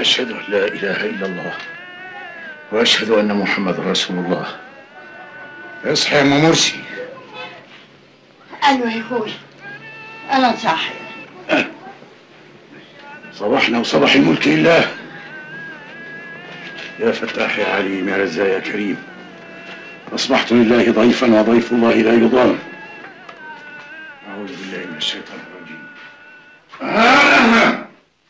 أشهد أن لا إله إلا الله وأشهد أن محمد رسول الله اصحى يا أم مرسي ايوه يا اخوي انا صاحي صباحنا وصباح الملك لله يا فتاح يا عليم يا رزاق يا كريم أصبحت لله ضيفا وضيف الله لا يضام أعوذ بالله من الشيطان الرجيم آه.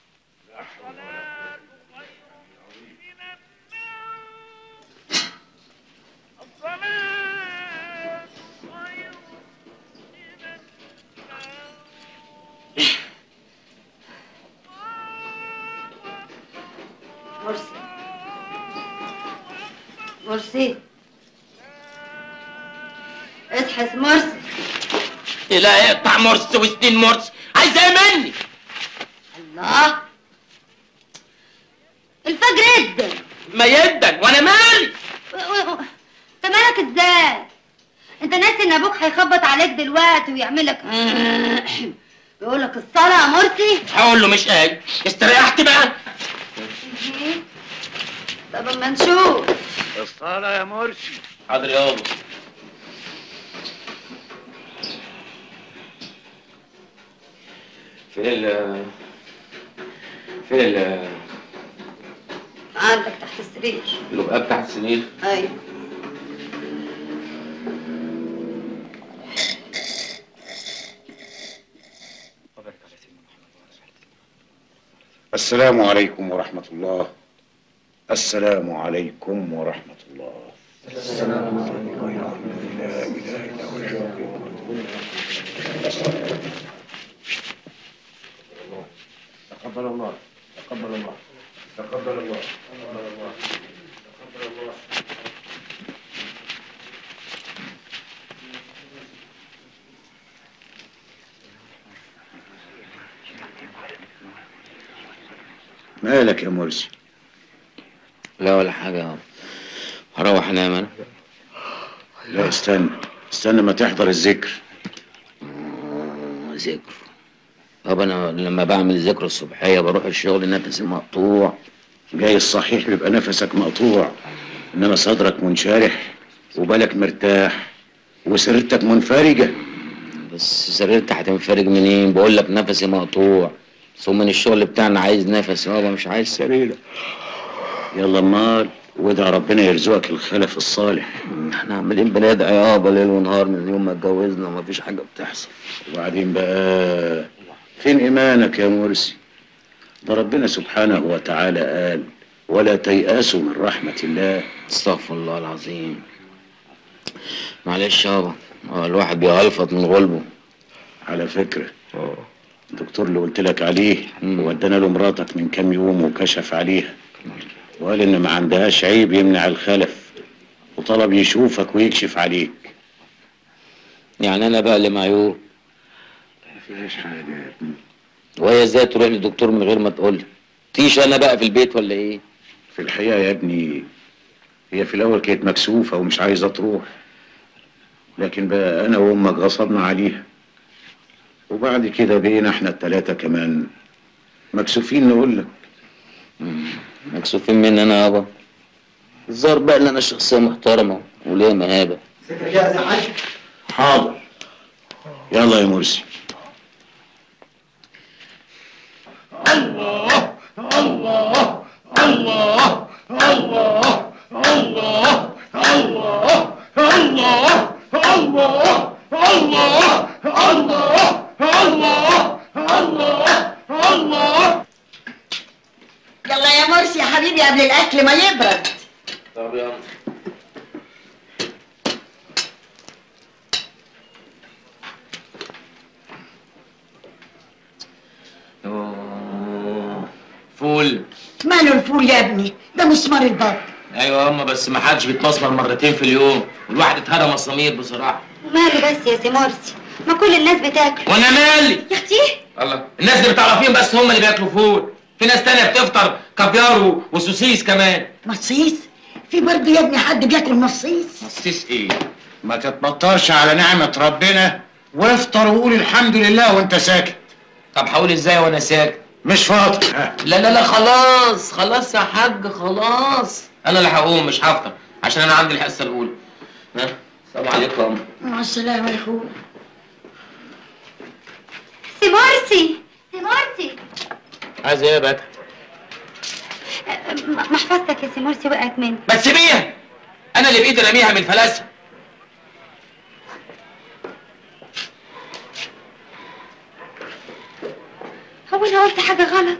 مرسي مرسي اصحى مرسي لا يقطع مرس وسنين مرس عايزه ايه مني الله الفجر ادن ما يدن وانا مالي و- و- و- انت مالك ازاي انت ناسي ان ابوك هيخبط عليك دلوقتي ويعمل لك يقول لك الصلاه يا مرسي هقول له مش قايل استريحت بقى طب اما نشوف الصلاة يا مرسي حاضر يابا فين ال فين ال عندك تحت السرير اللقاب تحت السرير ايوه السلام عليكم ورحمة الله السلام عليكم ورحمة الله تقبل الله تقبل الله تقبل الله تقبل الله تقبل الله مالك يا مرسي لا ولا حاجة يابا هروح انام انا لا استنى استنى ما تحضر الذكر آه، ذكر يابا انا لما بعمل ذكر الصبحية بروح الشغل نفسي مقطوع جاي الصحيح بيبقى نفسك مقطوع انما صدرك منشرح وبالك مرتاح وسريرتك منفرجة بس سريرتي هتنفرج منين بقول لك نفسي مقطوع ثم من الشغل بتاعنا عايز نفس يابا مش عايز سريرة يلا امال وادعى ربنا يرزقك الخلف الصالح احنا عمالين بندعي يابا ليل ونهار من يوم ما اتجوزنا ومفيش حاجة بتحصل وبعدين بقى فين ايمانك يا مرسي ده ربنا سبحانه وتعالى قال ولا تيأسوا من رحمة الله استغفر الله العظيم معلش يابا هو الواحد بيغلفط من غلبه على فكرة الدكتور اللي قلت لك عليه ودانا له مراتك من كام يوم وكشف عليها وقال ان ما عندهاش عيب يمنع الخلف وطلب يشوفك ويكشف عليك يعني انا بقى اللي معيوب فيهاش حاجة وهي ازاي تروح للدكتور من غير ما تقول لي تيش انا بقى في البيت ولا ايه في الحقيقة يا ابني هي في الأول كانت مكسوفة ومش عايزة تروح لكن بقى أنا وأمك غصبنا عليها وبعد كده بقينا احنا التلاتة كمان مكسوفين نقول لك مكسوفين مني انا يابا الظاهر بقى ان انا شخصيه محترمه وليا مهابه حاضر يلا يا مرسي يلا يا مرسي يا حبيبي قبل الاكل ما يبرد طب يلا أوه، فول ماله الفول يا ابني ده مسمار البط ايوه يا اما بس ما حدش بيتمسمر مرتين في اليوم والواحد اتهرى مسامير بصراحه ماله بس يا سي مرسي ما كل الناس بتاكل وانا مالي يا اختي الله الناس اللي بتعرفين بس هم اللي بياكلوا فول في ناس تانية بتفطر كافيار و- وسوسيس كمان مصيص في برضه يا ابني حد بياكل مصيص سوسيس ايه ما تتبطرش على نعمة ربنا وافطر وقول الحمد لله وانت ساكت طب هقول ازاي وانا ساكت مش فاضي ها. لا لا لا خلاص خلاص يا حاج خلاص انا اللي هقوم مش هفطر عشان انا عندي الحصه الاولى ها السلام عليكم مع السلامة يا اخويا سي مرسي سي مرسي عايز ايه يا بات أه، م- محفظتك يا سي مرسي وقعت مني ما تسيبيها انا اللي بايدي راميها من الفلاسه هو انا قلت حاجه غلط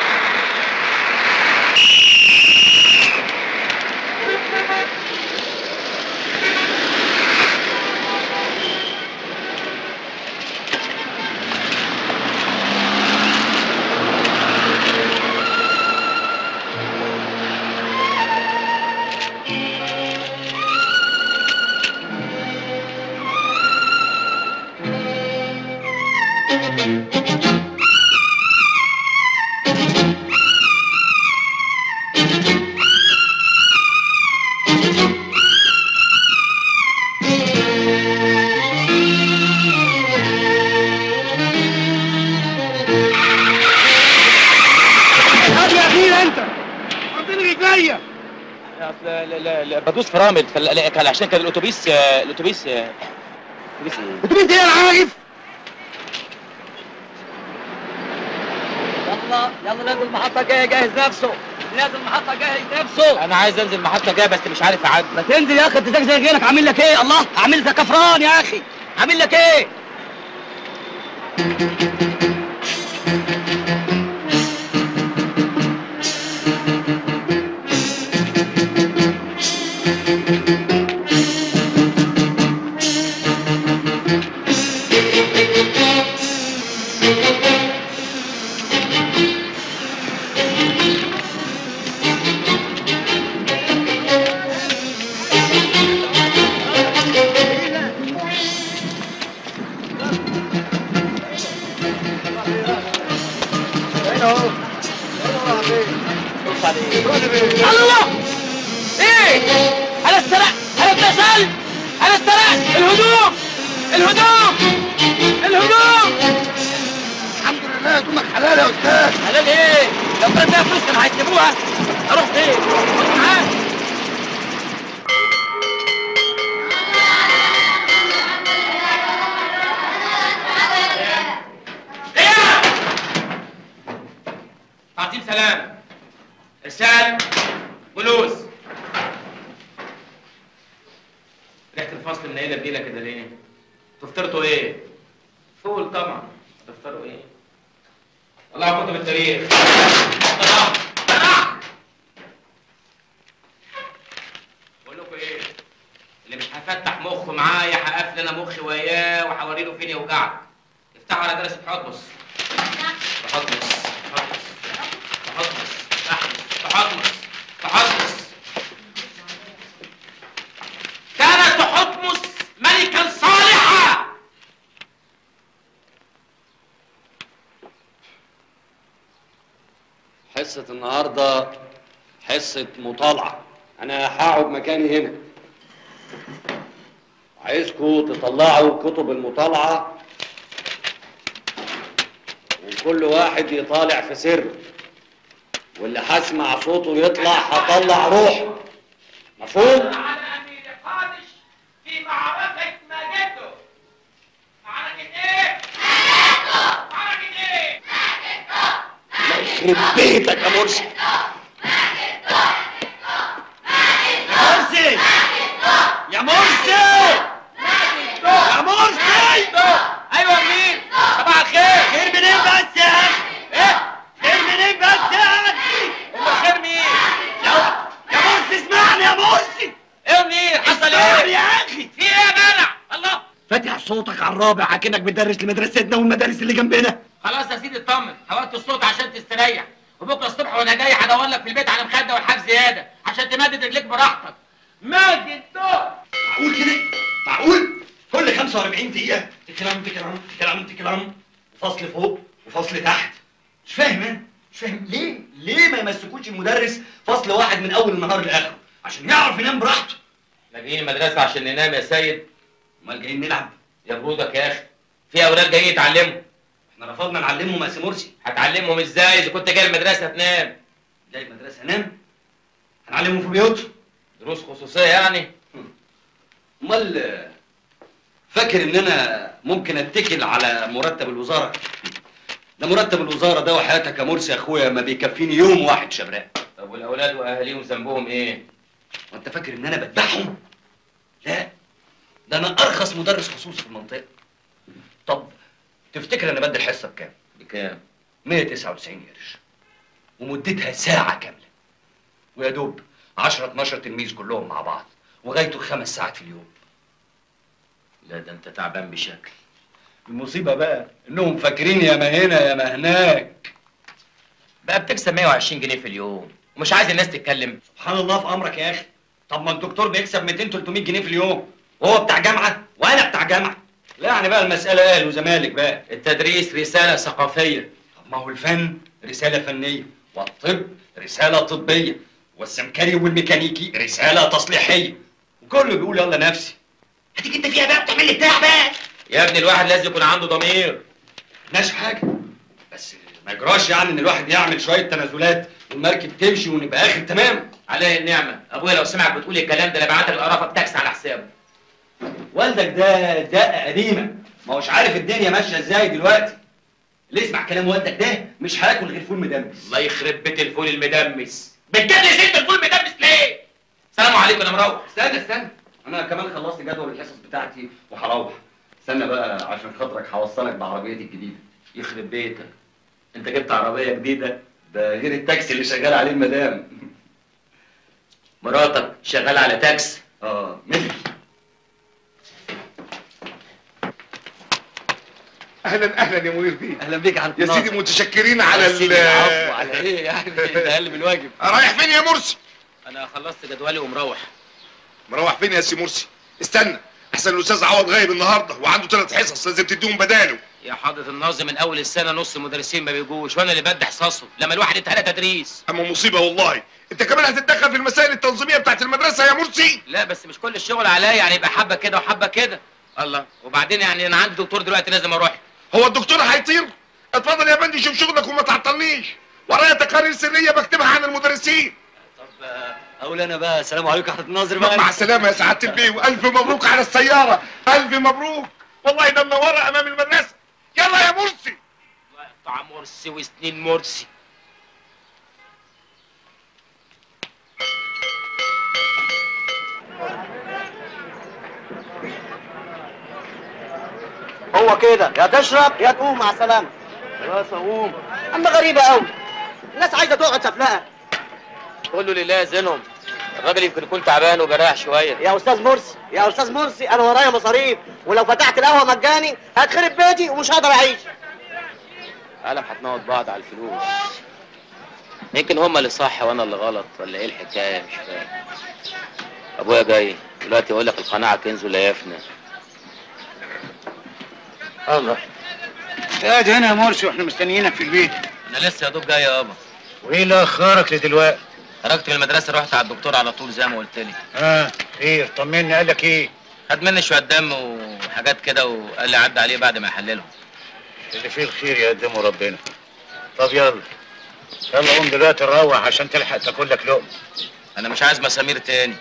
هات يا اخي انت حطيني رجليا اصل لا لا لا بدوس فرامل فال- لا، كان عشان كان الاتوبيس آه، الاتوبيس آه، الاتوبيس ايه؟ انت مين ايه انا عارف يلا يلا نازل المحطة جاي جاهز نفسه نازل المحطة جاهز نفسه انا عايز انزل محطة جاية بس مش عارف اعدي ما تنزل يا اخي انت زي غيرك عامل لك ايه الله عامل لك كفران يا اخي عامل لك ايه الله ايه انا استرق انا اتسل انا استرق الهدوم الهدوم الهدوم الحمد لله هدومك حلال يا استاذ حلال ايه لو كان فيها فلوس كانوا هيسيبوها اروح فين اروح معاك ايه تعطيل سلام ارسال جلوس ريحة الفصل منيلة بليلة كده ليه؟ تفطرتوا ايه؟ فول طبعا تفطروا ايه؟ طلعوا كتب التاريخ طلع طلع بقول لكم ايه؟ اللي مش هفتح مخه معايا هقفل انا مخي وياه وهوري له فين يوجعك افتحوا على درس حطمس تحطمس تحطمس تحطمس تحطمس تحطمس كانت تحطمس ملكا صالحا حصة النهاردة حصة مطالعة أنا هقعد مكاني هنا عايزكم تطلعوا كتب المطالعة وكل واحد يطالع في سر واللي هسمع صوته يطلع هطلع روحه مفهوم؟ على امير قادش في معركة ماجدو معركة ايه؟ ماجدو معركة ايه؟ يخرب بيتك يا مرسي مرسي يا مرسي يا مرسي ايوه مين؟ صباح الخير خير منين بس يا اخي ايه؟ خير منين بس يا اخي امال خير مين؟ يا يا مرسي اسمعني يا مرسي ايه منين؟ حصل اسمعني ايه؟ يا اخي في ايه يا جدع؟ الله فاتح صوتك على الرابع اكنك بتدرس لمدرستنا والمدارس اللي جنبنا خلاص يا سيدي اطمن حولت الصوت عشان تستريح وبكره الصبح وانا جاي هدور لك في البيت على مخده والحاف زياده عشان تمدد رجليك براحتك ماجد دور معقول كده معقول كل 45 دقيقة تكلم تكلم تكلم تكلم فصل فوق وفصل تحت مش فاهم انا مش فاهم ليه ليه ما يمسكوش المدرس فصل واحد من اول النهار لاخره عشان يعرف ينام براحته احنا جايين المدرسه عشان ننام يا سيد امال جايين نلعب يا برودك يا اخي في اولاد جايين يتعلموا احنا رفضنا نعلمهم مقاس مرسي هتعلمهم ازاي اذا كنت جاي المدرسه تنام جاي المدرسه نام هنعلمهم في بيوتهم دروس خصوصيه يعني امال فاكر ان انا ممكن اتكل على مرتب الوزاره ده مرتب الوزاره ده وحياتك يا مرسي يا اخويا ما بيكفيني يوم واحد شبراء طب والاولاد واهاليهم ذنبهم ايه وانت فاكر ان انا بذبحهم لا ده انا ارخص مدرس خصوصي في المنطقه طب تفتكر انا بدي الحصه بكام بكام 199 قرش ومدتها ساعه كامله ويا دوب 10 12 تلميذ كلهم مع بعض وغايته خمس ساعات في اليوم لا ده انت تعبان بشكل المصيبه بقى انهم فاكرين يا ما هنا يا ما هناك بقى بتكسب 120 جنيه في اليوم ومش عايز الناس تتكلم سبحان الله في امرك يا اخي طب ما الدكتور بيكسب 200 300 جنيه في اليوم وهو بتاع جامعه وانا بتاع جامعه لا يعني بقى المساله اهل وزمالك بقى التدريس رساله ثقافيه طب ما هو الفن رساله فنيه والطب رساله طبيه والسمكري والميكانيكي رساله تصليحيه وكله بيقول يلا نفسي هتيجي انت فيها بقى وتعمل لي بتاع بقى يا ابني الواحد لازم يكون عنده ضمير ماشي حاجه بس ما يجراش يعني ان الواحد يعمل شويه تنازلات والمركب تمشي ونبقى اخر تمام عليه النعمه ابويا لو سمعك بتقول الكلام ده لا بعت القرافه بتاكس على حسابه والدك ده دقه قديمه ما هوش عارف الدنيا ماشيه ازاي دلوقتي اللي يسمع كلام والدك ده مش هياكل غير فول مدمس الله يخرب بيت الفول المدمس بتجلس انت الفول المدمس ليه سلام عليكم انا مروح استنى استنى انا كمان خلصت جدول الحصص بتاعتي وهروح استنى بقى عشان خاطرك هوصلك بعربيتي الجديده يخرب بيتك انت جبت عربيه جديده ده غير التاكسي اللي شغال عليه المدام مراتك شغاله على تاكس اه ملك اهلا اهلا يا منير بيه اهلا بيك يا حضرتك يا سيدي متشكرين على ال على ايه يعني ده اقل من الواجب رايح فين يا مرسي انا خلصت جدولي ومروح مروح فين يا سي مرسي استنى احسن الاستاذ عوض غايب النهارده وعنده ثلاث حصص لازم تديهم بداله يا حضرة الناظم من اول السنه نص المدرسين ما بيجوش وانا اللي بدي حصصهم لما الواحد اتهلى تدريس اما مصيبه والله انت كمان هتتدخل في المسائل التنظيميه بتاعت المدرسه يا مرسي لا بس مش كل الشغل عليا يعني يبقى حبه كده وحبه كده الله وبعدين يعني انا عندي دكتور دلوقتي لازم اروح هو الدكتور هيطير اتفضل يا بندي شوف شغلك وما تعطلنيش ورايا تقارير سريه بكتبها عن المدرسين طب اقول انا بقى السلام عليكم يا حضرة الناظر مع بقى السلامه يا سعاده البيه والف مبروك على السياره الف مبروك والله ده منوره امام المدرسه يلا يا مرسي الله يقطع مرسي وسنين مرسي هو كده يا تشرب يا تقوم مع السلامه خلاص اقوم اما غريبه قوي الناس عايزه تقعد سفلقه قول له لله يزنهم الراجل يمكن يكون تعبان وجراح شويه يا استاذ مرسي يا استاذ مرسي انا ورايا مصاريف ولو فتحت القهوه مجاني هتخرب بيتي ومش هقدر اعيش عالم هتموت بعض على الفلوس يمكن هما اللي صح وانا اللي غلط ولا ايه الحكايه مش فاهم ابويا جاي دلوقتي يقول لك القناعه كنز ولا يفنى الله قاعد هنا يا مرسي واحنا مستنيينك في البيت انا لسه يا دوب جاي يابا وايه اللي اخرك لدلوقتي خرجت من المدرسه رحت على الدكتور على طول زي ما قلت لي اه خير طمني قال لك ايه خد مني شويه دم وحاجات كده وقال لي عدى عليه بعد ما يحللهم اللي فيه الخير يقدمه ربنا طب يلا يلا قوم دلوقتي نروح عشان تلحق تاكل لك لقمه انا مش عايز مسامير تاني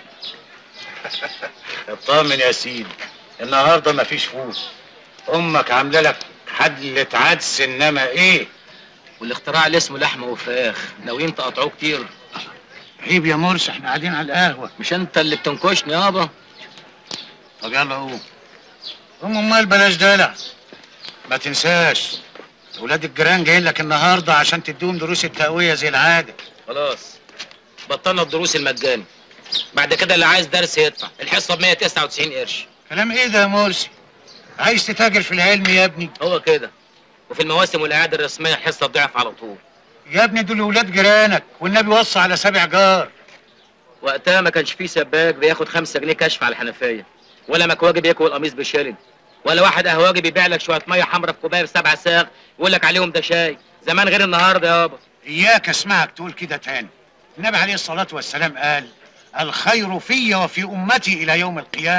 اطمن يا سيدي النهارده مفيش فول امك عامله لك حلة عدس انما ايه والاختراع اللي اسمه لحمه وفراخ ناويين تقطعوه كتير عيب يا مرسي احنا قاعدين على القهوه مش انت اللي بتنكشني يابا طب يلا قوم قوم امال بلاش دلع ما تنساش ولاد الجيران جايين لك النهارده عشان تديهم دروس التقويه زي العاده خلاص بطلنا الدروس المجاني بعد كده اللي عايز درس يدفع الحصه ب 199 قرش كلام ايه ده يا مرسي عايز تتاجر في العلم يا ابني هو كده وفي المواسم والاعياد الرسميه الحصه بضعف على طول يا ابني دول ولاد جيرانك والنبي وصى على سبع جار وقتها ما كانش فيه سباك بياخد خمسة جنيه كشف على الحنفيه ولا مكواجي بيكوي القميص بشيلن ولا واحد قهواجي بيبيع لك شويه ميه حمرا في كوبايه بسبع ساغ يقول لك عليهم ده شاي زمان غير النهارده يابا اياك اسمعك تقول كده تاني النبي عليه الصلاه والسلام قال الخير في وفي امتي الى يوم القيامه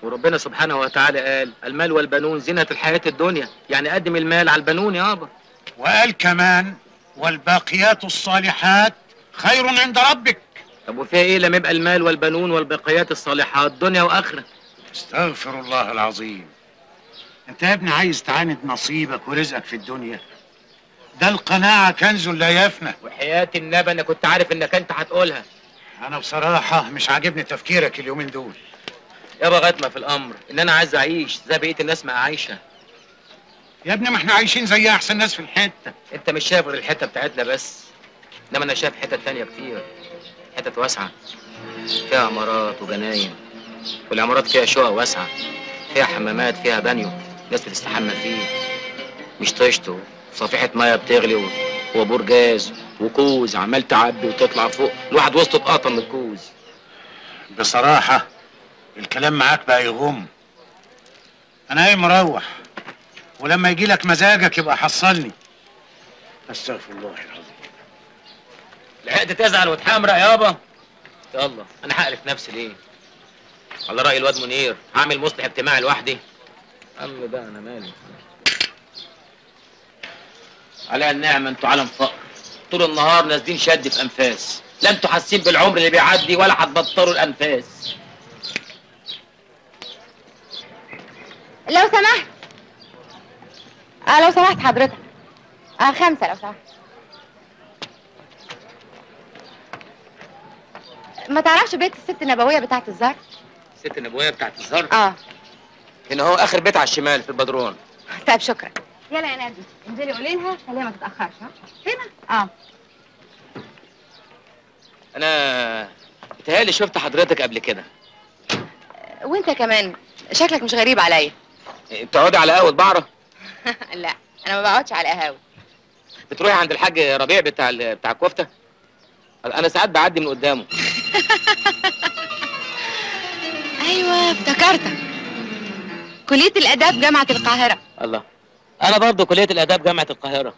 وربنا سبحانه وتعالى قال المال والبنون زينة الحياة الدنيا يعني قدم المال على البنون يابا وقال كمان والباقيات الصالحات خير عند ربك طب وفيها ايه لما يبقى المال والبنون والبقيات الصالحات دنيا واخره استغفر الله العظيم انت يا ابني عايز تعاند نصيبك ورزقك في الدنيا ده القناعة كنز لا يفنى وحياة النبي انا كنت عارف انك انت هتقولها انا بصراحة مش عاجبني تفكيرك اليومين دول يابا غتمة في الامر ان انا عايز اعيش زي بقية الناس ما عايشة يا ابني ما احنا عايشين زي احسن ناس في الحتة انت مش شايف غير الحتة بتاعتنا بس انما انا شايف حتت تانية كتير حتت واسعة فيها عمارات وجناين والعمارات فيها شقق واسعة فيها حمامات فيها بانيو ناس بتستحمى فيه مش طشت وصفيحة مية بتغلي و- وبور جاز وكوز عمال تعبي وتطلع فوق الواحد وسطه اتقطم من الكوز بصراحة الكلام معاك بقى يغم انا ايه مروح ولما يجي لك مزاجك يبقى حصلني استغفر الله العظيم لحقت تزعل وتحمرق يابا يلا انا هقلف نفسي ليه على رأي الواد منير هعمل مصلح اجتماعي لوحدي عم بقى انا مالي على النعمة انتوا عالم فقر طول النهار نازلين شد في انفاس لا انتوا حاسين بالعمر اللي بيعدي ولا هتبطلوا الانفاس لو سمحت اه لو سمحت حضرتك اه خمسة لو سمحت ما تعرفش بيت الست النبوية بتاعت الزهر؟ ست النبوية بتاعت الزر اه هنا هو اخر بيت على الشمال في البدرون طيب شكرا يلا يا نادي انزلي قولي لها خليها ما تتأخرش ها هنا اه انا بتهيألي شفت حضرتك قبل كده وانت كمان شكلك مش غريب عليا بتقعدي على قهوة بعرة لا انا ما بقعدش على القهاوي بتروحي عند الحاج ربيع بتاع ال- بتاع الكفته انا ساعات بعدي من قدامه ايوه افتكرتك كلية الآداب جامعة القاهرة الله انا برضه كليه الاداب جامعه القاهره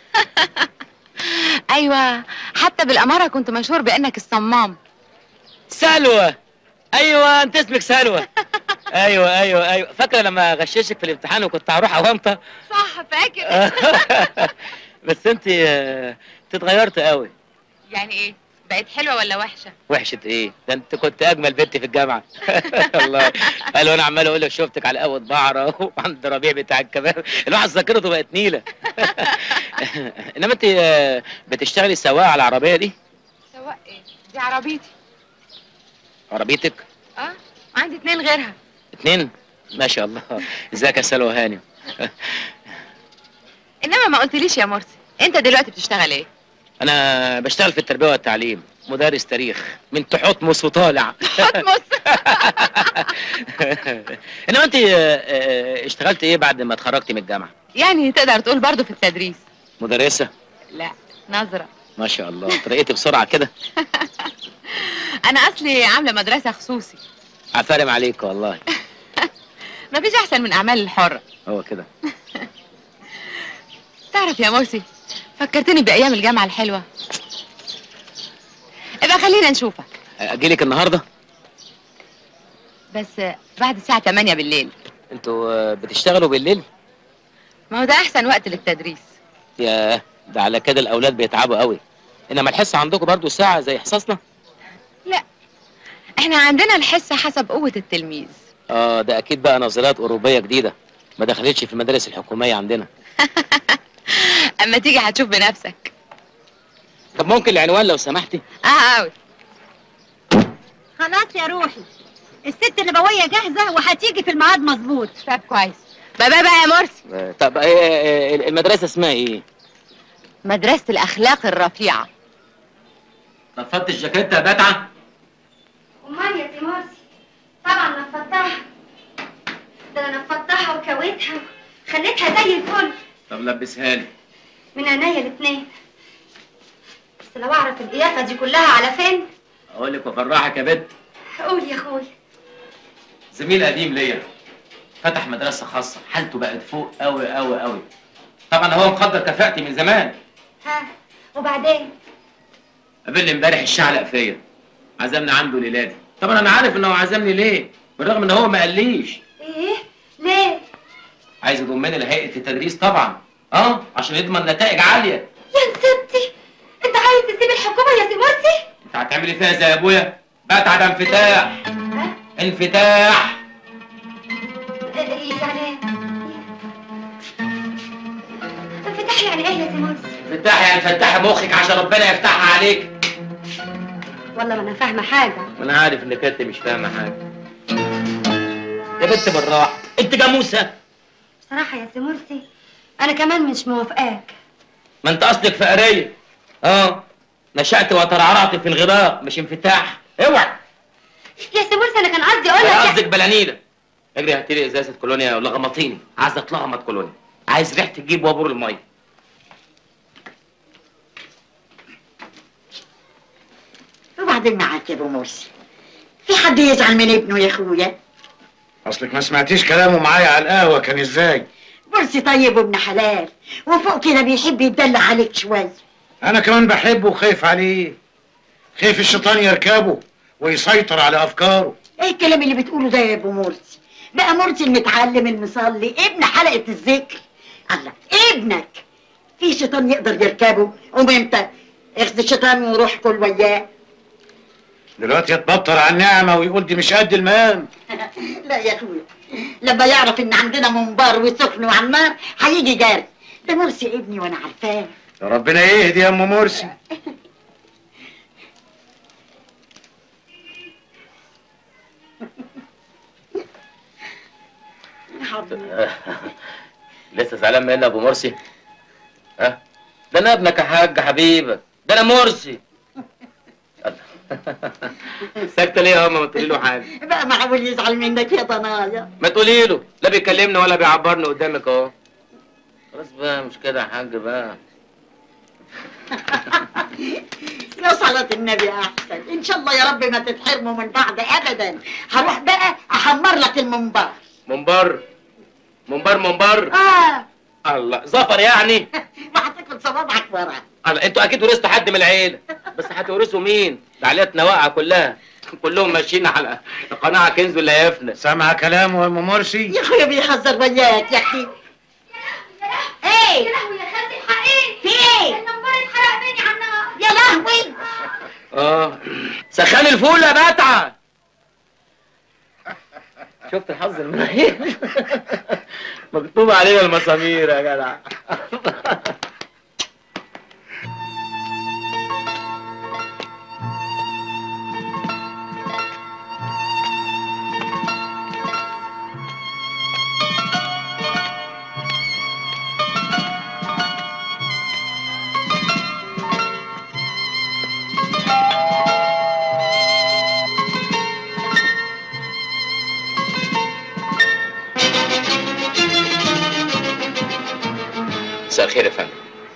ايوه حتى بالأمارة كنت مشهور بأنك الصمام سلوى ايوه انت اسمك سلوى ايوه ايوه ايوه فاكره لما غششك في الامتحان وكنت هروح اوامطه صح فاكر بس انت آه، انت اتغيرت قوي يعني ايه بقت حلوة ولا وحشة وحشه ايه ده انت كنت اجمل بنت في الجامعه الله قالوا انا عمال اقول لك شفتك على قهوه بعره وعند ربيع بتاع الكباب الواحد ذاكرته بقت نيله انما انت آه، بتشتغلي سواق على العربيه دي سواق ايه دي عربيتي عربيتك اه عندي اتنين غيرها اتنين ما شاء الله ازيك يا سلوى هاني انما ما قلتليش يا مرسي انت دلوقتي بتشتغل ايه انا بشتغل في التربيه والتعليم مدرس تاريخ من تحتمس وطالع حتمس انما انت آه، آه، اشتغلت ايه بعد ما اتخرجت من الجامعه يعني تقدر تقول برضه في التدريس مدرسه لا نظرة ما شاء الله ترقيتي بسرعه كده انا اصلي عاملة مدرسة خصوصي عفارم عليك والله مفيش احسن من اعمال الحرة هو كده تعرف يا مرسي فكرتني بايام الجامعة الحلوة ابقى خلينا نشوفك اجيلك النهارده بس بعد الساعة 8 بالليل انتوا آه، بتشتغلوا بالليل ما هو ده احسن وقت للتدريس يا ده على كده الاولاد بيتعبوا قوي انما الحصه عندكم برضو ساعه زي حصصنا لا احنا عندنا الحصة حسب قوة التلميذ اه ده اكيد بقى نظريات اوروبيه جديده ما دخلتش في المدارس الحكوميه عندنا اما تيجي هتشوف بنفسك طب ممكن العنوان لو سمحتي اه قوي خلاص يا روحي الست النبوية جاهزة وهتيجي في الميعاد مظبوط طب كويس باي باي بقى يا مرسي آه، طب آه، آه، المدرسه اسمها ايه مدرسة الأخلاق الرفيعة نفضت الجاكيته يا بتعه امال يا سي مرسي طبعا نفضتها ده انا نفضتها وكويتها خليتها زي الفل طب لبسها لي من عينيا الاتنين بس لو اعرف القيافة دي كلها على فين اقول لك وافرحك يا بنت قول يا اخويا زميل قديم ليا فتح مدرسه خاصه حالته بقت فوق قوي قوي قوي طبعا هو مقدر كفاءتي من زمان ها وبعدين قابلني امبارح الشعلق فيا عزمنا عنده ليلادي طبعا انا عارف انه عزمني ليه بالرغم ان هو ما قاليش ايه ليه عايز يضمني لهيئه التدريس طبعا اه عشان يضمن نتائج عاليه يا نسبتي انت عايز تسيب الحكومه يا سي مرسي انت هتعملي فيها زي ابويا بتعب انفتاح انفتاح إيه يعني انفتاح يعني ايه يا سي مرسي انفتاح يعني فتحي مخك عشان ربنا يفتحها عليك والله ما انا فاهمه حاجه وانا عارف انك انت مش فاهمه حاجه يا بنت بالراحه انت جاموسه بصراحه يا سي مرسي انا كمان مش موافقاك ما انت اصلك فقريه اه نشأت وترعرعت في الغباء مش انفتاح اوعى يا سي مرسي انا كان قصدي اقول انا لك قصدك بلانيده اجري هاتي لي ازازه كولونيا ولا غمطيني عايز اتلغمط كولونيا عايز ريحه تجيب وابور الميه وبعدين معاك يا ابو مرسي في حد يزعل من ابنه يا اخويا اصلك ما سمعتيش كلامه معايا على القهوه كان ازاي مرسي طيب وابن حلال وفوق كده بيحب يتدلع عليك شويه انا كمان بحبه وخايف عليه خايف الشيطان يركبه ويسيطر على افكاره ايه الكلام اللي بتقوله ده يا ابو مرسي بقى مرسي المتعلم المصلي ابن حلقه الذكر الله ابنك في شيطان يقدر يركبه قوم انت اخذ الشيطان وروح كل وياه دلوقتي يتبطر على النعمه ويقول دي مش قد المقام لا يا اخويا لما يعرف ان عندنا منبار وسخن وعلى النار هيجي جاري ده مرسي ابني وانا عارفاه يا ربنا يهدي يا ام مرسي لسه زعلان مني يا ابو مرسي ها ده انا ابنك يا حاج حبيبك ده انا مرسي ساكته ليه يا ماما ما تقولي له حاجه بقى معقول يزعل منك يا ضنايا ما تقولي له لا بيكلمني ولا بيعبرني قدامك اهو خلاص بقى مش كده يا حاج بقى يا صلاة النبي أحسن إن شاء الله يا رب ما تتحرموا من بعض أبدا هروح بقى أحمر لك المنبر منبر منبر منبر آه الله زفر يعني وهتاكل صوابعك ورا الله انتوا اكيد ورثتوا حد من العيله بس هتورثوا مين؟ ده عائلتنا واقعه كلها كلهم ماشيين على قناعه كنز ولا يفنى سامع كلامه يا ام مرسي يا أخويا بيهزر وياك يا أخي إيه يا لهوي يا خالتي الحقيقي في إيه النمبر اتحرق مني على النار يا لهوي اه سخان الفول يا بتعه شفت الحظ المنيل مكتوب علينا المسامير يا جدع مساء الخير يا فندم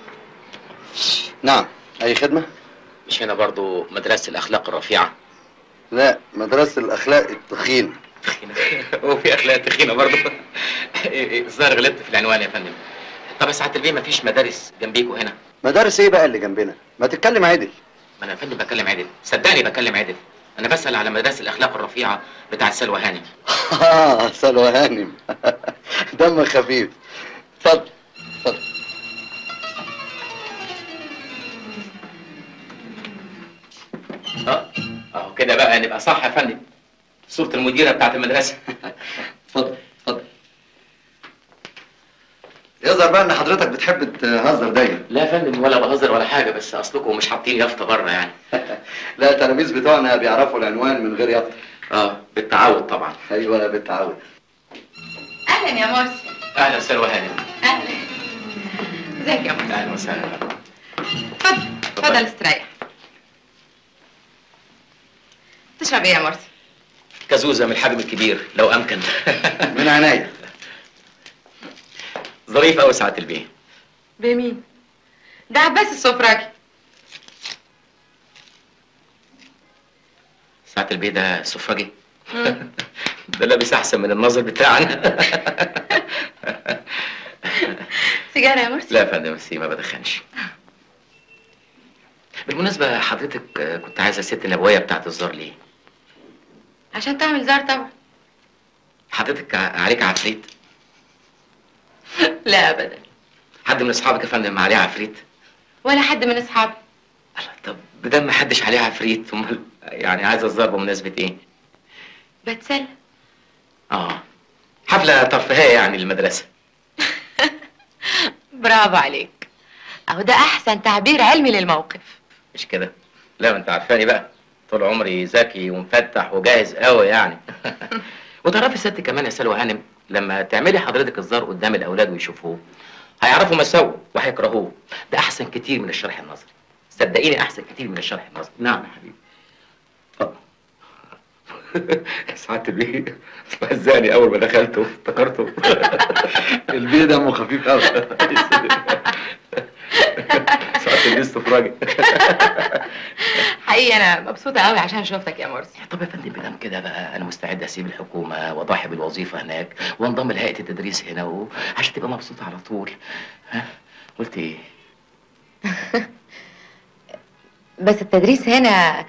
نعم أي خدمة؟ مش هنا برضو مدرسة الأخلاق الرفيعة لا مدرسة الأخلاق التخين وفي أخلاق تخينة برضو الظاهر غلطت في العنوان يا فندم طب يا سعادة البيه مفيش مدارس جنبيكوا هنا مدارس إيه بقى اللي جنبنا؟ ما تتكلم عدل ما أنا يا فندم بكلم عدل صدقني بكلم عدل أنا بسأل على مدرسة الأخلاق الرفيعة بتاعت سلوى هاني آه سلوى هانم دمك خفيف اتفضل اتفضل اه اهو كده بقى نبقى صح يا فندم صورة المديرة بتاعت المدرسة اتفضل اتفضل يظهر بقى إن حضرتك بتحب تهزر دايما لا يا فندم ولا بهزر ولا حاجة بس أصلكم مش حاطين يافطة بره يعني لا التلاميذ بتوعنا بيعرفوا العنوان من غير يافطة اه بالتعود طبعا أيوه بالتعود اهلا يا مرسي أهلا سلوى هانم اهلا ازيك يا مرسي أهلا وسهلا اتفضل اتفضل استريح تشرب ايه يا مرسي كزوزة من الحجم الكبير لو أمكن من عينيا ظريف أوي ساعة البيه بمين ده عباس السفراجي ساعة البيه ده سفرجي ده لابس أحسن من الناظر بتاعنا سيجاره يا مرسي لا يا فندم بس ما بدخنش بالمناسبة حضرتك آه، كنت عايزة الست النبوية بتاعت الزار ليه؟ عشان تعمل زار طبعا حضرتك ع- عليك عفريت لا ابدا حد من اصحابك يا فندم عليه عفريت ولا حد من اصحابي طب بدل ما حدش عليه عفريت امال يعني عايز الزار بمناسبه ايه بتسلى اه حفله ترفيهيه يعني للمدرسه برافو عليك اهو ده احسن تعبير علمي للموقف مش كده لا ما انت عارفاني بقى طول عمري ذكي ومفتح وجاهز قوي يعني وتعرفي ست كمان يا سلوى هانم لما تعملي حضرتك الزار قدام الاولاد ويشوفوه هيعرفوا مساوئه وهيكرهوه ده احسن كتير من الشرح النظري صدقيني احسن كتير من الشرح النظري نعم يا حبيبي سعادة البيه استهزاني اول ما دخلته افتكرته البيه دمه خفيف قوي سعادة البيه استفراجي حقيقي انا مبسوطه قوي عشان شفتك يا مرسي طب يا فندم بدام كده بقى انا مستعد اسيب الحكومه واضحي بالوظيفه هناك وانضم لهيئه التدريس هنا و... عشان تبقى مبسوطه على طول ها قلت ايه بس التدريس هنا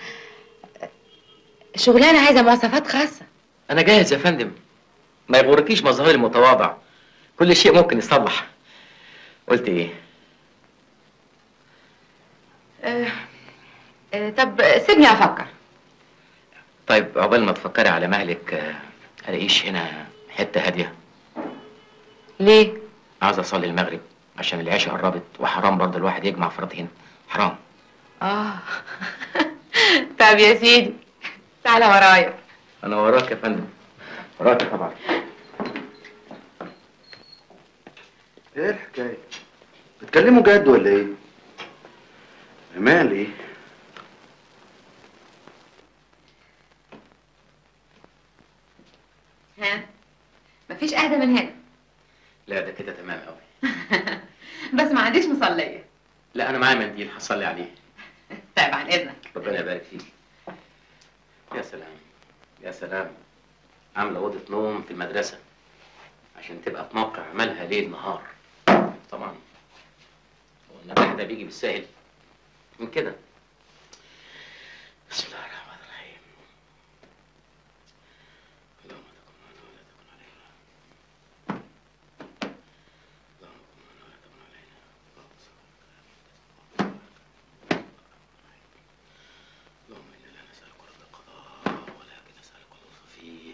شغلانه عايزه مواصفات خاصه انا جاهز يا فندم ما يغركيش مظهري المتواضع كل شيء ممكن يصلح قلت ايه أه أه طب سيبني افكر طيب عقبال ما تفكري على مهلك آه، الاقيش هنا حته هاديه ليه عاوز اصلي المغرب عشان العشاء قربت وحرام برضه الواحد يجمع فرطين حرام اه طب يا سيدي تعالى ورايا انا وراك يا فندم وراك طبعا ايه الحكايه بتكلموا جد ولا ايه مالي ها مفيش اهدى من هنا لا ده كده تمام قوي بس ما عنديش مصليه لا انا معايا منديل هصلي عليه طيب عن اذنك ربنا يبارك فيك يا سلام يا سلام عامله اوضه نوم في المدرسه عشان تبقى في موقع عملها ليل نهار طبعا هو النجاح ده بيجي بالسهل من كده بسم الله الرحمن الرحيم اللهم تكن معنا ولا تكن علينا اللهم كن معنا ولا تكن علينا اللهم صل على اللهم انا لا نسالك رب القضاء ولكن نسالك اللطف فيه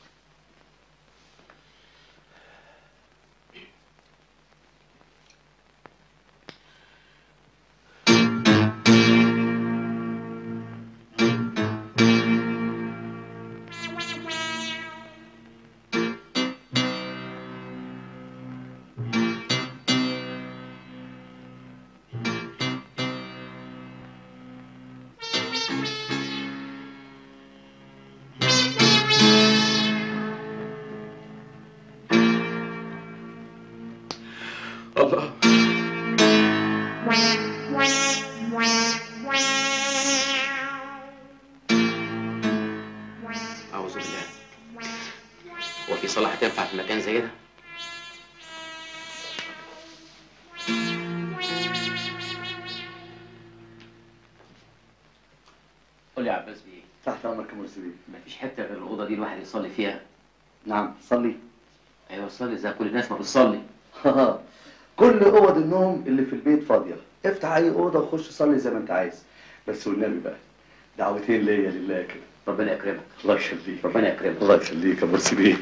الله أعوذ بالله هو في صلاة هتنفع في مكان زي ده؟ قول لي يا عباس بيه تحت امرك يا مرسي بيه مفيش حتة غير الأوضة دي الواحد يصلي فيها نعم صلي أيوة صلي زي كل الناس ما بتصلي كل اوض النوم اللي في البيت فاضيه افتح اي اوضه وخش صلي زي ما انت عايز بس والنبي بقى دعوتين ليا لله كده ربنا يكرمك الله يخليك ربنا يكرمك الله يخليك يا مرسي بيه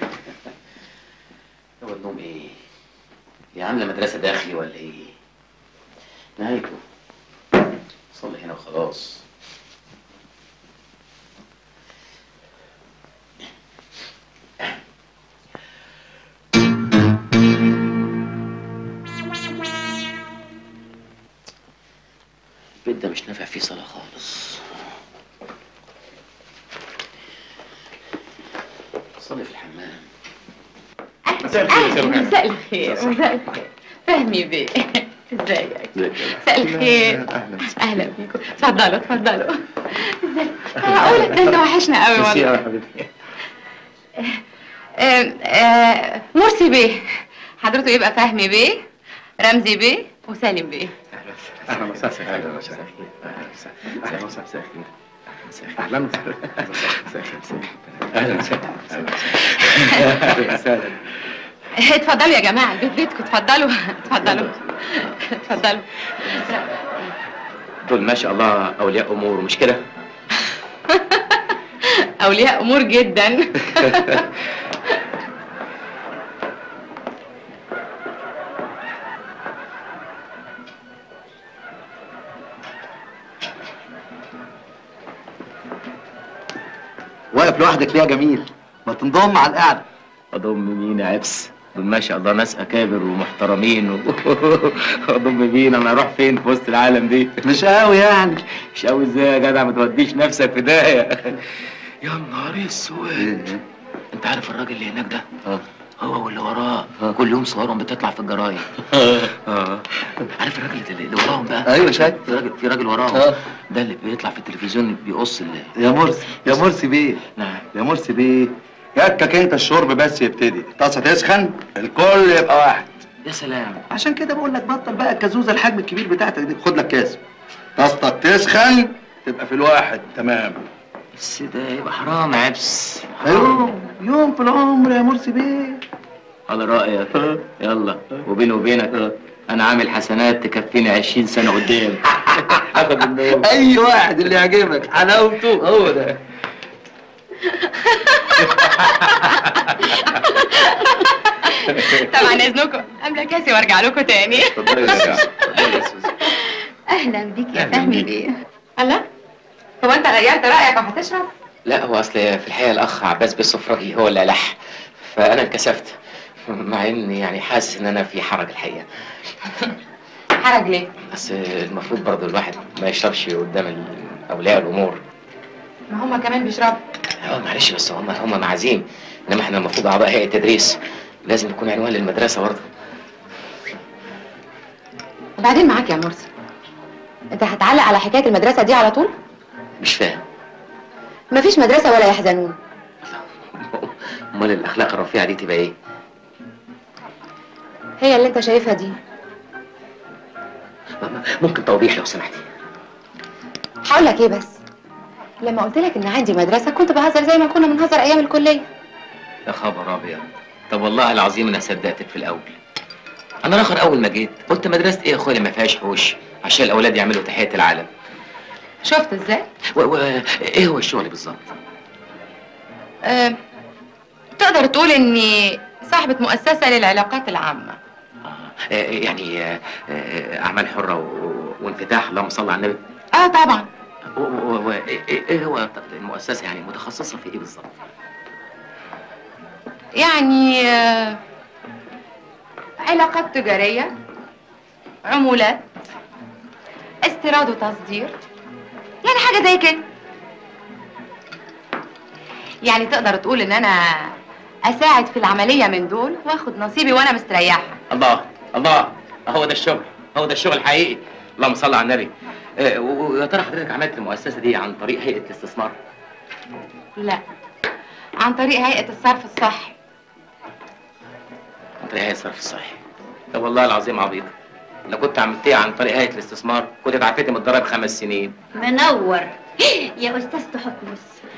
هو النوم إيه؟ هي عاملة مدرسة داخلي ولا إيه؟ نهايته صلي هنا وخلاص البيت ده مش نافع فيه صلاة خالص صلي في الحمام مساء الخير مساء الخير مساء الخير فهمي بيه ازيك مساء الخير اهلا بيكم اتفضلوا اتفضلوا ازيك معقولة ده انت وحشنا قوي والله يا حبيبتي آم، آه، مرسي بيه حضرته يبقى فهمي بيه رمزي بيه وسالم بيه اهلا وسهلا اهلا وسهلا اهلا وسهلا اهلا وسهلا اهلا اهلا اهلا وسهلا اتفضلوا يا جماعه البيت بيتكم اتفضلوا اتفضلوا اتفضلوا دول ما شاء الله اولياء امور مش كده اولياء امور جدا واقف لوحدك ليه يا جميل ما تنضم على القعده اضم مين يا عبس دول ما شاء الله ناس اكابر ومحترمين و... اضم مين انا اروح فين في وسط العالم دي مش قوي يعني مش قوي ازاي يا جدع ما توديش نفسك في داهيه يا نهار اسود انت عارف الراجل اللي هناك ده هو واللي وراه كل يوم صورهم بتطلع في الجرايد اه عارف الراجل اللي اللي وراهم بقى ايوه شايف في راجل في راجل وراهم آه. ده اللي بيطلع في التلفزيون بيقص اللي يا مرسي يا مرسي بيه نعم يا مرسي بيه يكك انت الشرب بس يبتدي الطاسه تسخن الكل يبقى واحد يا سلام عشان كده بقول لك بطل بقى الكازوزه الحجم الكبير بتاعتك دي خد لك كاس طاستك تسخن تبقى في الواحد تمام بس ده يبقى حرام يا عبس يوم يوم في العمر يا مرسي بيه على رأيك يلا وبيني وبينك انا عامل حسنات تكفيني 20 سنه قدام اخد النوم اي واحد اللي يعجبك حلاوته هو ده طبعا اذنكم املى كاسي وارجع لكم تاني اهلا بيك يا فهمي بيه الله هو انت غيرت رايك وهتشرب لا هو اصل في الحقيقه الاخ عباس بالسفراجي هو اللي الح فانا انكسفت مع اني يعني حاسس ان انا في حرج الحقيقه حرج ليه بس المفروض برضه الواحد ما يشربش قدام ال- اولياء الامور ما هما كمان بيشربوا اه معلش بس هم هم معازيم انما احنا المفروض اعضاء هيئه تدريس لازم يكون عنوان للمدرسه برضه وبعدين معاك يا مرسي انت هتعلق على حكايه المدرسه دي على طول مش فاهم مفيش مدرسه ولا يحزنون امال الاخلاق الرفيعه دي تبقى ايه هي اللي انت شايفها دي ممكن توضيح لو سمحتي هقول لك ايه بس لما قلت لك ان عندي مدرسه كنت بهزر زي ما كنا بنهزر ايام الكليه يا خبر ابيض طب والله العظيم انا صدقتك في الاول انا الاخر اول ما جيت قلت مدرسه ايه يا اخويا اللي ما فيهاش حوش عشان الاولاد يعملوا تحيه العالم شفت ازاي و... و... ايه هو الشغل بالظبط أه... تقدر تقول اني صاحبه مؤسسه للعلاقات العامه آه، يعني آه، آه، اعمال حره و... وانفتاح اللهم صل على النبي اه طبعا و... و... و... ايه إيه هو المؤسسه يعني متخصصه في ايه بالظبط يعني آه، علاقات تجاريه عمولات استيراد وتصدير يعني حاجه زي كده يعني تقدر تقول ان انا اساعد في العمليه من دول واخد نصيبي وانا مستريحه الله الله هو ده الشغل هو ده الشغل الحقيقي اللهم صل على النبي آه، و- ويا ترى حضرتك عملت المؤسسه دي عن طريق هيئه الاستثمار لا عن طريق هيئه الصرف الصحي عن طريق هيئه الصرف الصحي طب والله العظيم عبيط لو كنت عملتيها عن طريق هيئه الاستثمار كنت اتعافيتي من الضرايب خمس سنين منور يا استاذ تحطمس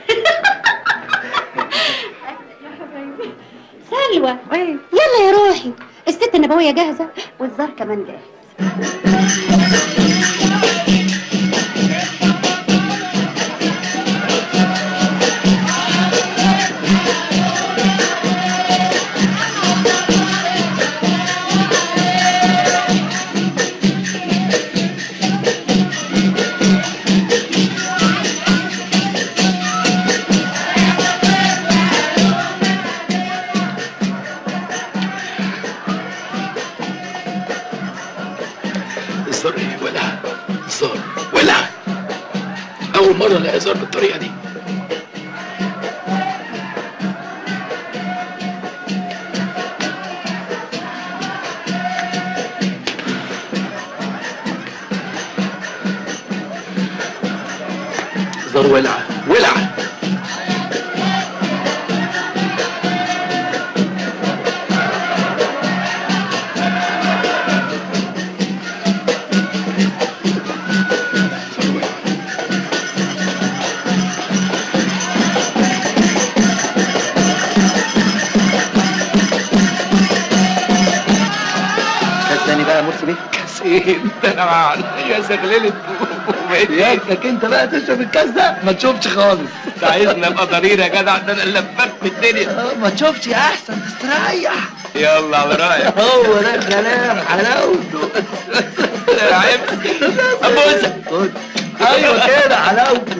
سلوى يلا يا روحي الست النبويه جاهزه والزار كمان جاهز الزر ايه ولع الزر ولع اول مره الاقي زر بالطريقه دي زر ولع ولع تاني بقى يا مرسي بيه كاسين ده انا معانا يا زغللت ياك انت بقى تشرب الكاس ده ما تشوفش خالص انت عايزني ابقى ضرير يا جدع ده انا اللي لفت في الدنيا آه، ما تشوفش احسن تستريح يلا على رايك هو ده الكلام حلاوته عيب ابوسك خد. ايوه كده حلاوته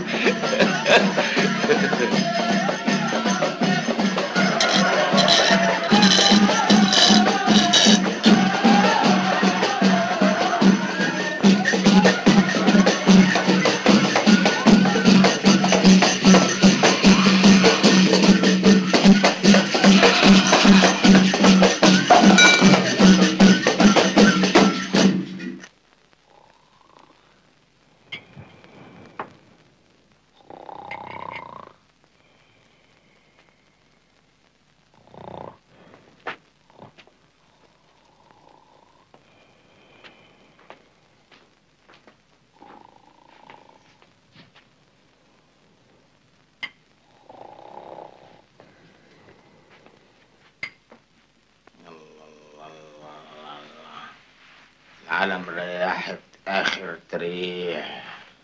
العالم ريحت اخر تريح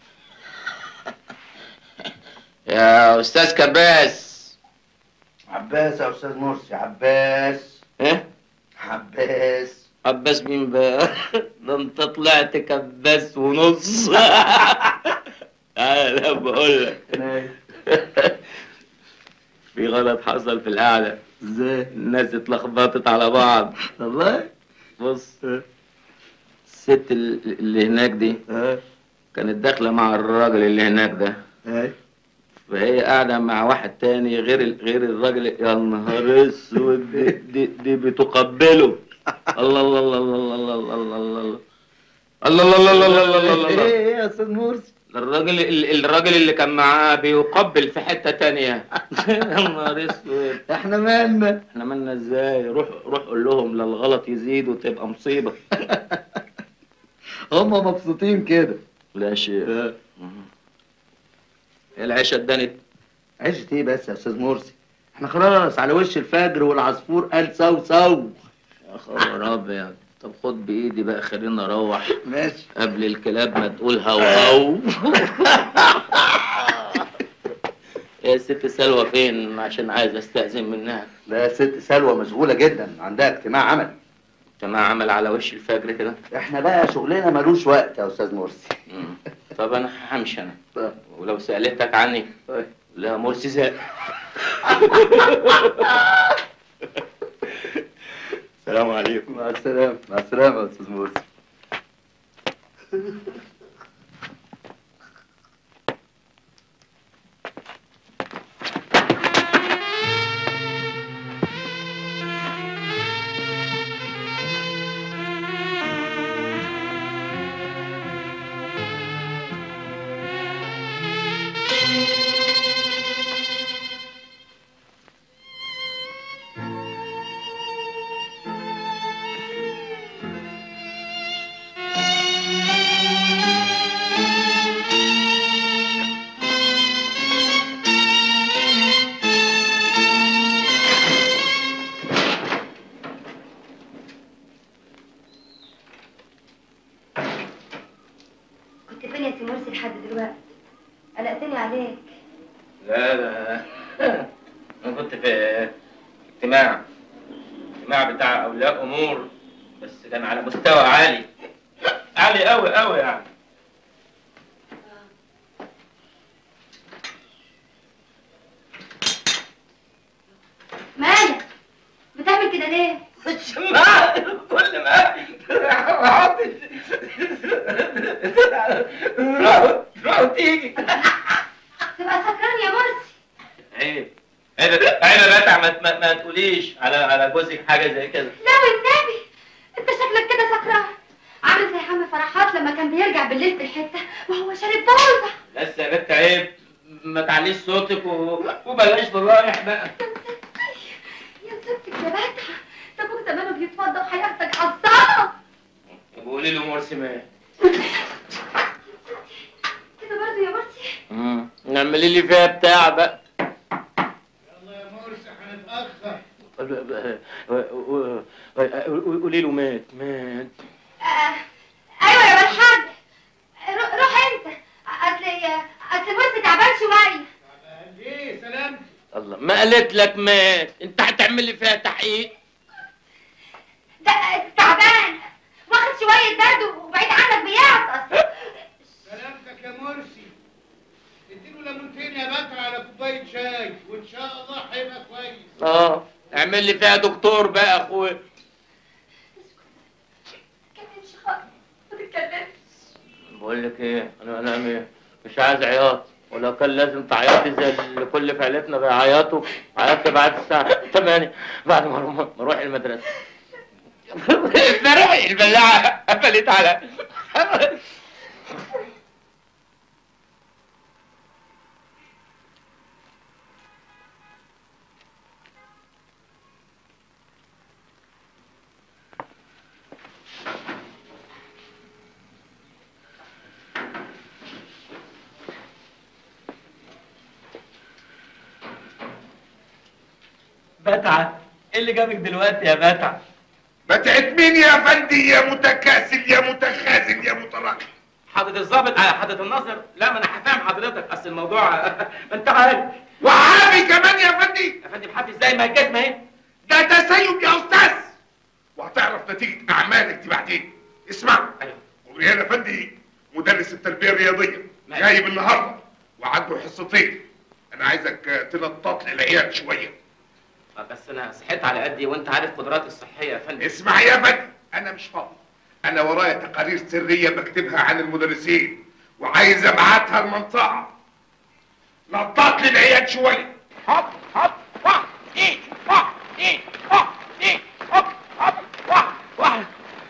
يا استاذ كباس عباس يا استاذ مرسي عباس ايه عباس عباس مين بقى ده انت طلعت كباس ونص انا بقول لك في غلط حصل في القعده ازاي الناس اتلخبطت على بعض والله بص الست ال- اللي هناك دي كانت داخله مع الراجل اللي هناك ده ايه فهي قاعده مع واحد تاني غير ال- غير الراجل يا نهار اسود دي, دي, دي بتقبله الله الله الله الله الله الله الله الله الله الله الله الله الله الله الله ايه يا استاذ مرسي الراجل ال- الراجل اللي كان معاه بيقبل في حته تانية يا نهار اسود احنا مالنا احنا مالنا ازاي روح روح قول لهم لا الغلط يزيد وتبقى مصيبه هم مبسوطين كده لا شيء العيشه اتدنت عشت ايه بس يا استاذ مرسي احنا خلاص على وش الفجر والعصفور قال سو سو يا خبر ابيض طب خد بايدي بقى خلينا اروح ماشي قبل الكلاب ما تقول هو هو يا ست سلوى فين عشان عايز استأذن منها لا ست سلوى مشغولة جدا عندها اجتماع عمل اجتماع عمل على وش الفجر كده احنا بقى شغلنا ملوش وقت يا استاذ مرسي مم. طب انا همشي انا ولو سألتك عني لا مرسي زق السلام عليكم مع السلامة مع السلامة يا استاذ مرسي كنت فين يا سي مرسي لحد دلوقتي قلقتني عليك لا لا انا كنت في اجتماع اجتماع بتاع اولياء امور بس كان على مستوى عالي عالي قوي قوي يعني مالك بتعمل كده ليه الشماعة كل ما احط تروح وتيجي تبقى سكران يا مرسي عيب عيب عيب يا بتع ما, ما, ما تقوليش على على جوزك حاجه زي كده لا والنبي انت شكلك كده سكران عامل زي حمى فرحات لما كان بيرجع بالليل في الحته وهو شارب بوزه بس يا بنت عيب ما تعليش صوتك و... وبلاش ضرايح بقى يا ستك يا بتعه ده ابوك زمانه بيتفضى وهياخدك عصام بقولي له مرسي مات كده برضه يا مرسي نعملي لي فيها بتاع بقى يلا يا مرسي هنتأخر قولي له مات مات آه، ايوه يا بالحاج رو- روح انت اصل اصل مرسي تعبان شويه ايه سلام الله ما قالت لك مات انت هتعمل لي فيها تحقيق ده تعبان واخد شويه برد وبعيد عنك بيعطس سلامتك يا مرسي اديله ليمونتين يا بكر على كوبايه شاي وان شاء الله هيبقى كويس اه اعمل لي فيها دكتور بقى يا اخويا ما تتكلمش بقول لك ايه انا انا م- مش عايز عياط ولو كان لازم تعيطي زي اللي كل في عيلتنا بيعيطوا عيطت بعد الساعه 8 بعد ما ما اروح المدرسه امبارح البلاعه قفلت على بتعة ايه اللي جابك دلوقتي يا بتعة بتعت مين يا فندي يا متكاسل يا متخاذل يا متراخي حضرة الضابط آه، حضرة الناصر لا ما انا هفهم حضرتك اصل الموضوع ما انت عارف وعامي كمان يا فندي يا فندم حافظ ازاي ما الجزمه اهي ده تسيب يا استاذ وهتعرف نتيجة اعمالك دي بعدين اسمع وريان افندي مدرس التربية الرياضية جايب النهارده وعنده حصتين انا عايزك آه، تنطط لي العيال شوية آه، بس انا صحيت على قدي وانت عارف قدراتي الصحيه يا فندم اسمع يا فندي انا مش فاضي انا ورايا تقارير سرية بكتبها عن المدرسين وعايز ابعتها المنطقة نطط لي العيال شوية هوب هوب واحد ايه واحد ايه واحد ايه هوب هوب واحد واحد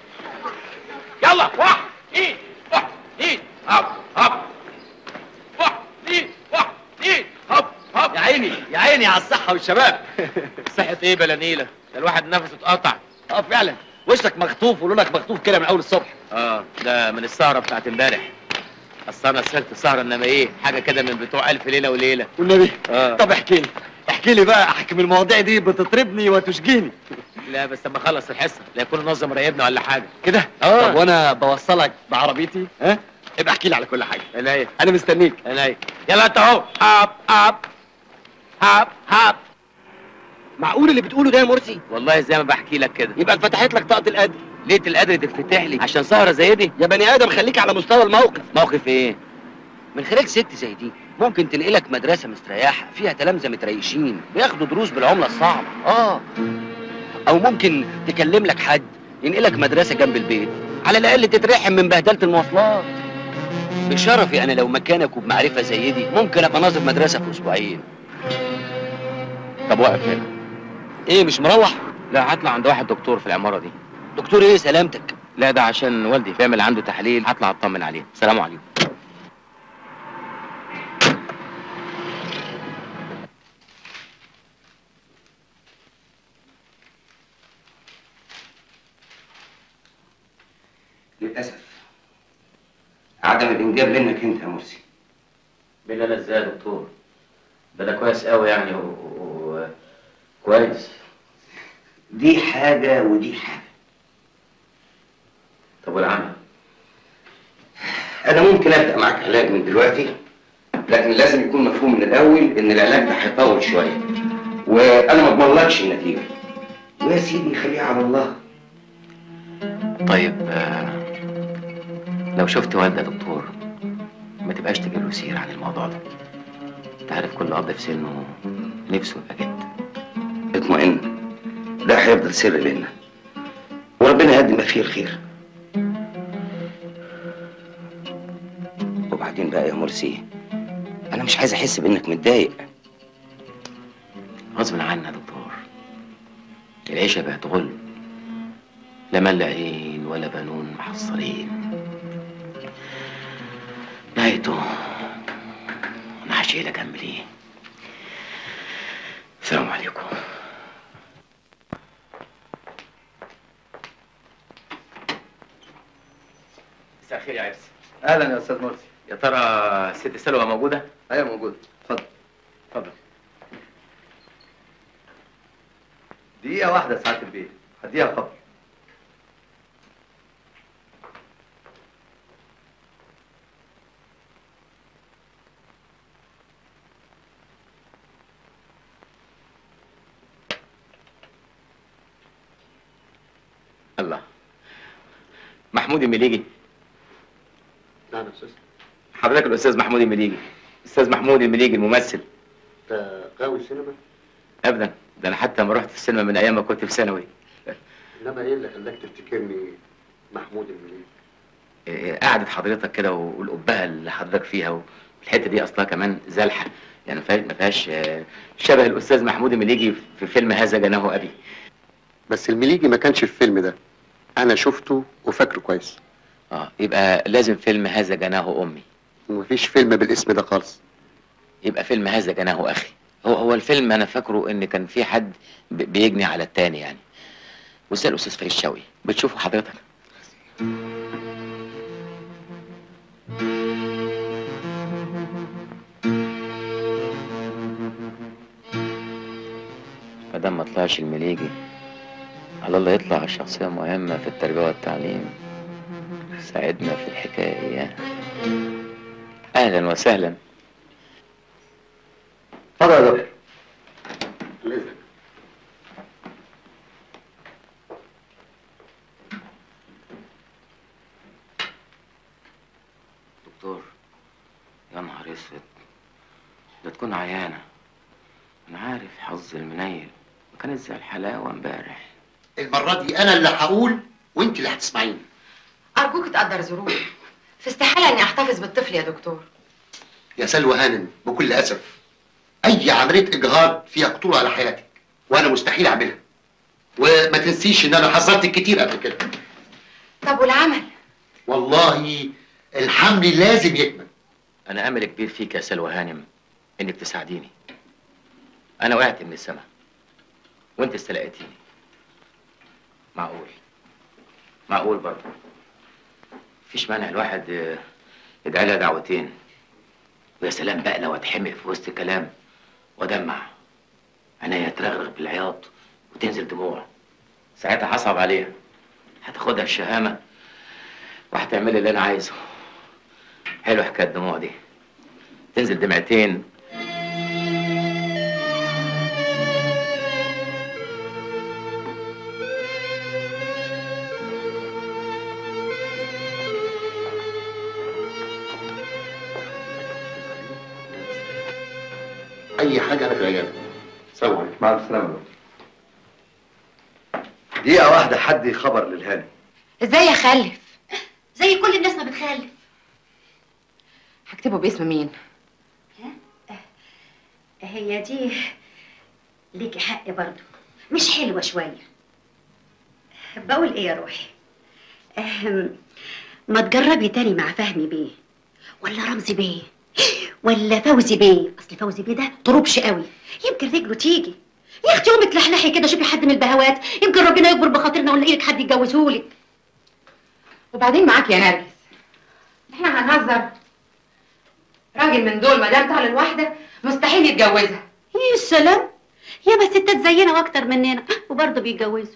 يلا واحد ايه واحد ايه هوب هوب واحد ايه واحد ايه هوب هوب يا عيني يا عيني على الصحة والشباب صحة ايه بلانيلة ده الواحد نفسه اتقطع اه فعلا وشك مخطوف ولونك مخطوف كده من اول الصبح اه ده من السهرة بتاعت امبارح اصل انا سهرت سهرة انما ايه حاجة كده من بتوع الف ليلة وليلة والنبي اه طب احكي لي احكي لي بقى احكي من المواضيع دي بتطربني وتشجيني لا بس لما اخلص الحصة لا يكون نظم راقبنا ولا حاجة كده اه. طب وانا بوصلك بعربيتي ها ابقى احكي لي على كل حاجه عينيا انا مستنيك عينيا يلا انت اهو هاب هاب هاب هاب معقول اللي بتقوله ده يا مرسي والله زي ما بحكي لك كده يبقى اتفتحت لك طاقه القدر ليله القدر تتفتح لي عشان سهرة زي دي يا بني ادم خليك على مستوى الموقف موقف ايه من خلال ست زي دي ممكن تنقلك مدرسه مستريحه فيها تلامذه متريشين بياخدوا دروس بالعمله الصعبه اه او ممكن تكلم لك حد ينقلك مدرسه جنب البيت على الاقل تترحم من بهدله المواصلات بشرفي انا لو مكانك وبمعرفه زي دي ممكن ابقى ناظر مدرسه في اسبوعين طب واقف هنا ايه مش مروح لا هطلع عند واحد دكتور في العمارة دي دكتور ايه سلامتك لا ده عشان والدي بيعمل عنده تحاليل هطلع اطمن عليه سلام عليكم للاسف عدم الانجاب منك انت يا مرسي بالله لا ازاي يا دكتور ده انا كويس قوي يعني و... و... كويس دي حاجه ودي حاجه طب والعمل انا ممكن ابدا معاك علاج من دلوقتي لكن لازم يكون مفهوم من الاول ان العلاج ده هيطول شويه وانا ما اضمنلكش النتيجه ويا سيدي خليها على الله طيب آه، لو شفت والدة يا دكتور ما تبقاش تجيب له سير عن الموضوع ده انت عارف كل اب في سنه نفسه يبقى جد اطمئن ده هيفضل سر بينا وربنا يقدم ما فيه الخير وبعدين بقى يا مرسي انا مش عايز احس بانك متضايق غصب عني يا دكتور العيشة بقت غل لا مال عين ولا بنون محصلين نهايته انا هشيلك اعمل ايه السلام عليكم مساء الخير يا عبس اهلا يا استاذ مرسي يا ترى ست سلوى موجودة؟ ايوه موجود اتفضل اتفضل دي دقيقة واحدة يا سعادة البيت هديها خبر الله محمود المليجي نعم يا استاذ حضرتك الاستاذ محمود المليجي استاذ محمود المليجي الممثل انت غاوي سينما ابدا ده انا حتى ما رحت في السينما من ايام ما كنت في ثانوي انما ايه اللي خلاك تفتكرني محمود المنير إيه، قعدة حضرتك كده والقبهه اللي حضرتك فيها والحته دي اصلها كمان زلحه يعني ما فيهاش- ما فيهاش آه، شبه الاستاذ محمود المليجي في فيلم هذا جناه ابي بس المليجي ما كانش في الفيلم ده انا شفته وفاكره كويس اه يبقى لازم فيلم هذا جناه امي مفيش فيلم بالاسم ده خالص يبقى فيلم هذا جناه اخي هو هو الفيلم انا فاكره ان كان في حد ب- بيجني على التاني يعني وزي الاستاذ فريد شوقي بتشوفه حضرتك مادام ما طلعش المليجي على الله يطلع شخصية مهمة في التربية والتعليم ساعدنا في الحكاية يا. أهلا وسهلا اتفضل يا دكتور دكتور يا نهار اسود ده تكون عيانة أنا عارف حظ المنيل ما كانت زي الحلاوة امبارح المرة دي انا اللي هقول وانت اللي هتسمعيني أرجوك تقدر ظروفي في استحالة إني أحتفظ بالطفل يا دكتور يا سلوى هانم بكل اسف اي عمليه اجهاض فيها خطوره على حياتك وانا مستحيل اعملها وما تنسيش ان انا حذرتك كتير قبل كده طب والعمل والله الحمل لازم يكمل أنا أمل كبير فيك يا سلوى هانم إنك تساعديني أنا وقعت من السما وأنت استلقيتيني معقول معقول برضه مفيش مانع الواحد آه، يدعي لها دعوتين ويا سلام بقى لو اتحمق في وسط كلام وادمع عينيا ترغرغ بالعياط وتنزل دموع ساعتها هصعب عليها هتاخدها الشهامة وهتعملي اللي أنا عايزه حلو حكاية الدموع دي تنزل دمعتين اي حاجه انا في العياده سلام عليكم مع السلامة يا دكتور دقيقة واحدة حد خبر للهاني إزاي أخلف؟ زي كل الناس ما بتخلف هكتبه باسم مين؟ هي دي ليكي حق برضه مش حلوة شوية بقول ايه يا روحي أهم، ما تجربي تاني مع فهمي بيه ولا رمزي بيه ولا فوزي بيه اصل فوزي بيه ده طروبش قوي يمكن رجله تيجي يا اختي قومي تلحلحي كده شوفي حد من البهوات يمكن ربنا يكبر بخاطرنا ونلاقي لك حد يتجوزهولك وبعدين معاك يا نرجس احنا هنهزر راجل من دول ما دام طال الواحدة مستحيل يتجوزها يا سلام يا بس ستات زينا واكتر مننا وبرضه بيتجوزوا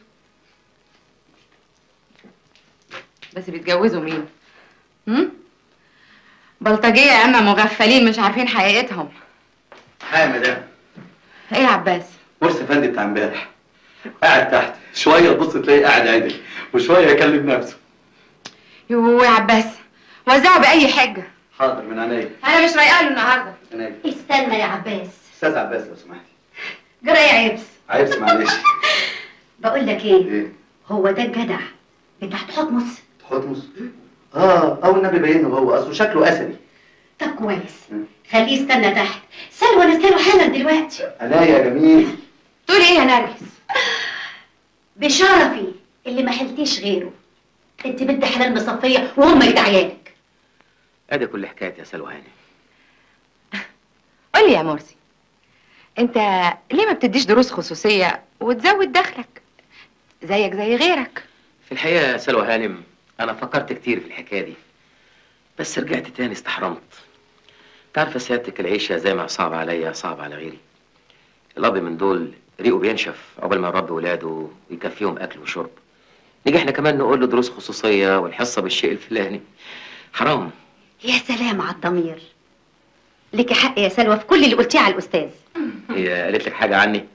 بس بيتجوزوا مين؟ هم؟ بلطجية يا اما مغفلين مش عارفين حقيقتهم ها يا مدام ايه يا عباس؟ مرسي فندي بتاع امبارح قاعد تحت شوية تبص تلاقيه قاعد عادل وشوية يكلم نفسه يو يا عباس وزعه بأي حجة حاضر من عينيا انا مش رايقه له النهارده عينيا استنى يا عباس استاذ عباس لو سمحتي جرى يا عبس عيبس معلش بقول لك ايه ايه هو ده الجدع بتاع حتمس حتمس اه او النبي باينه هو اصله شكله اسدي طب كويس خليه يستنى تحت سلوى انا سلوى حالا دلوقتي انا يا جميل تقول ايه يا نرجس بشرفي اللي ما حلتيش غيره انت بنت حلال مصفيه وهم يدعيالك ادي كل حكايتي يا سلوى هاني قول لي يا مرسي انت ليه ما بتديش دروس خصوصيه وتزود دخلك زيك زي غيرك في الحقيقة يا سلوى هانم أنا فكرت كتير في الحكاية دي بس رجعت تاني استحرمت تعرف يا سيادتك العيشة زي ما صعب عليا صعب على غيري الأب من دول ريقه بينشف عقبال ما يربي ولاده ويكفيهم اكل وشرب نيجي احنا كمان نقول له دروس خصوصيه والحصه بالشيء الفلاني حرام يا سلام على الضمير لك حق يا سلوى في كل اللي قلتيه على الاستاذ هي قالت لك حاجه عني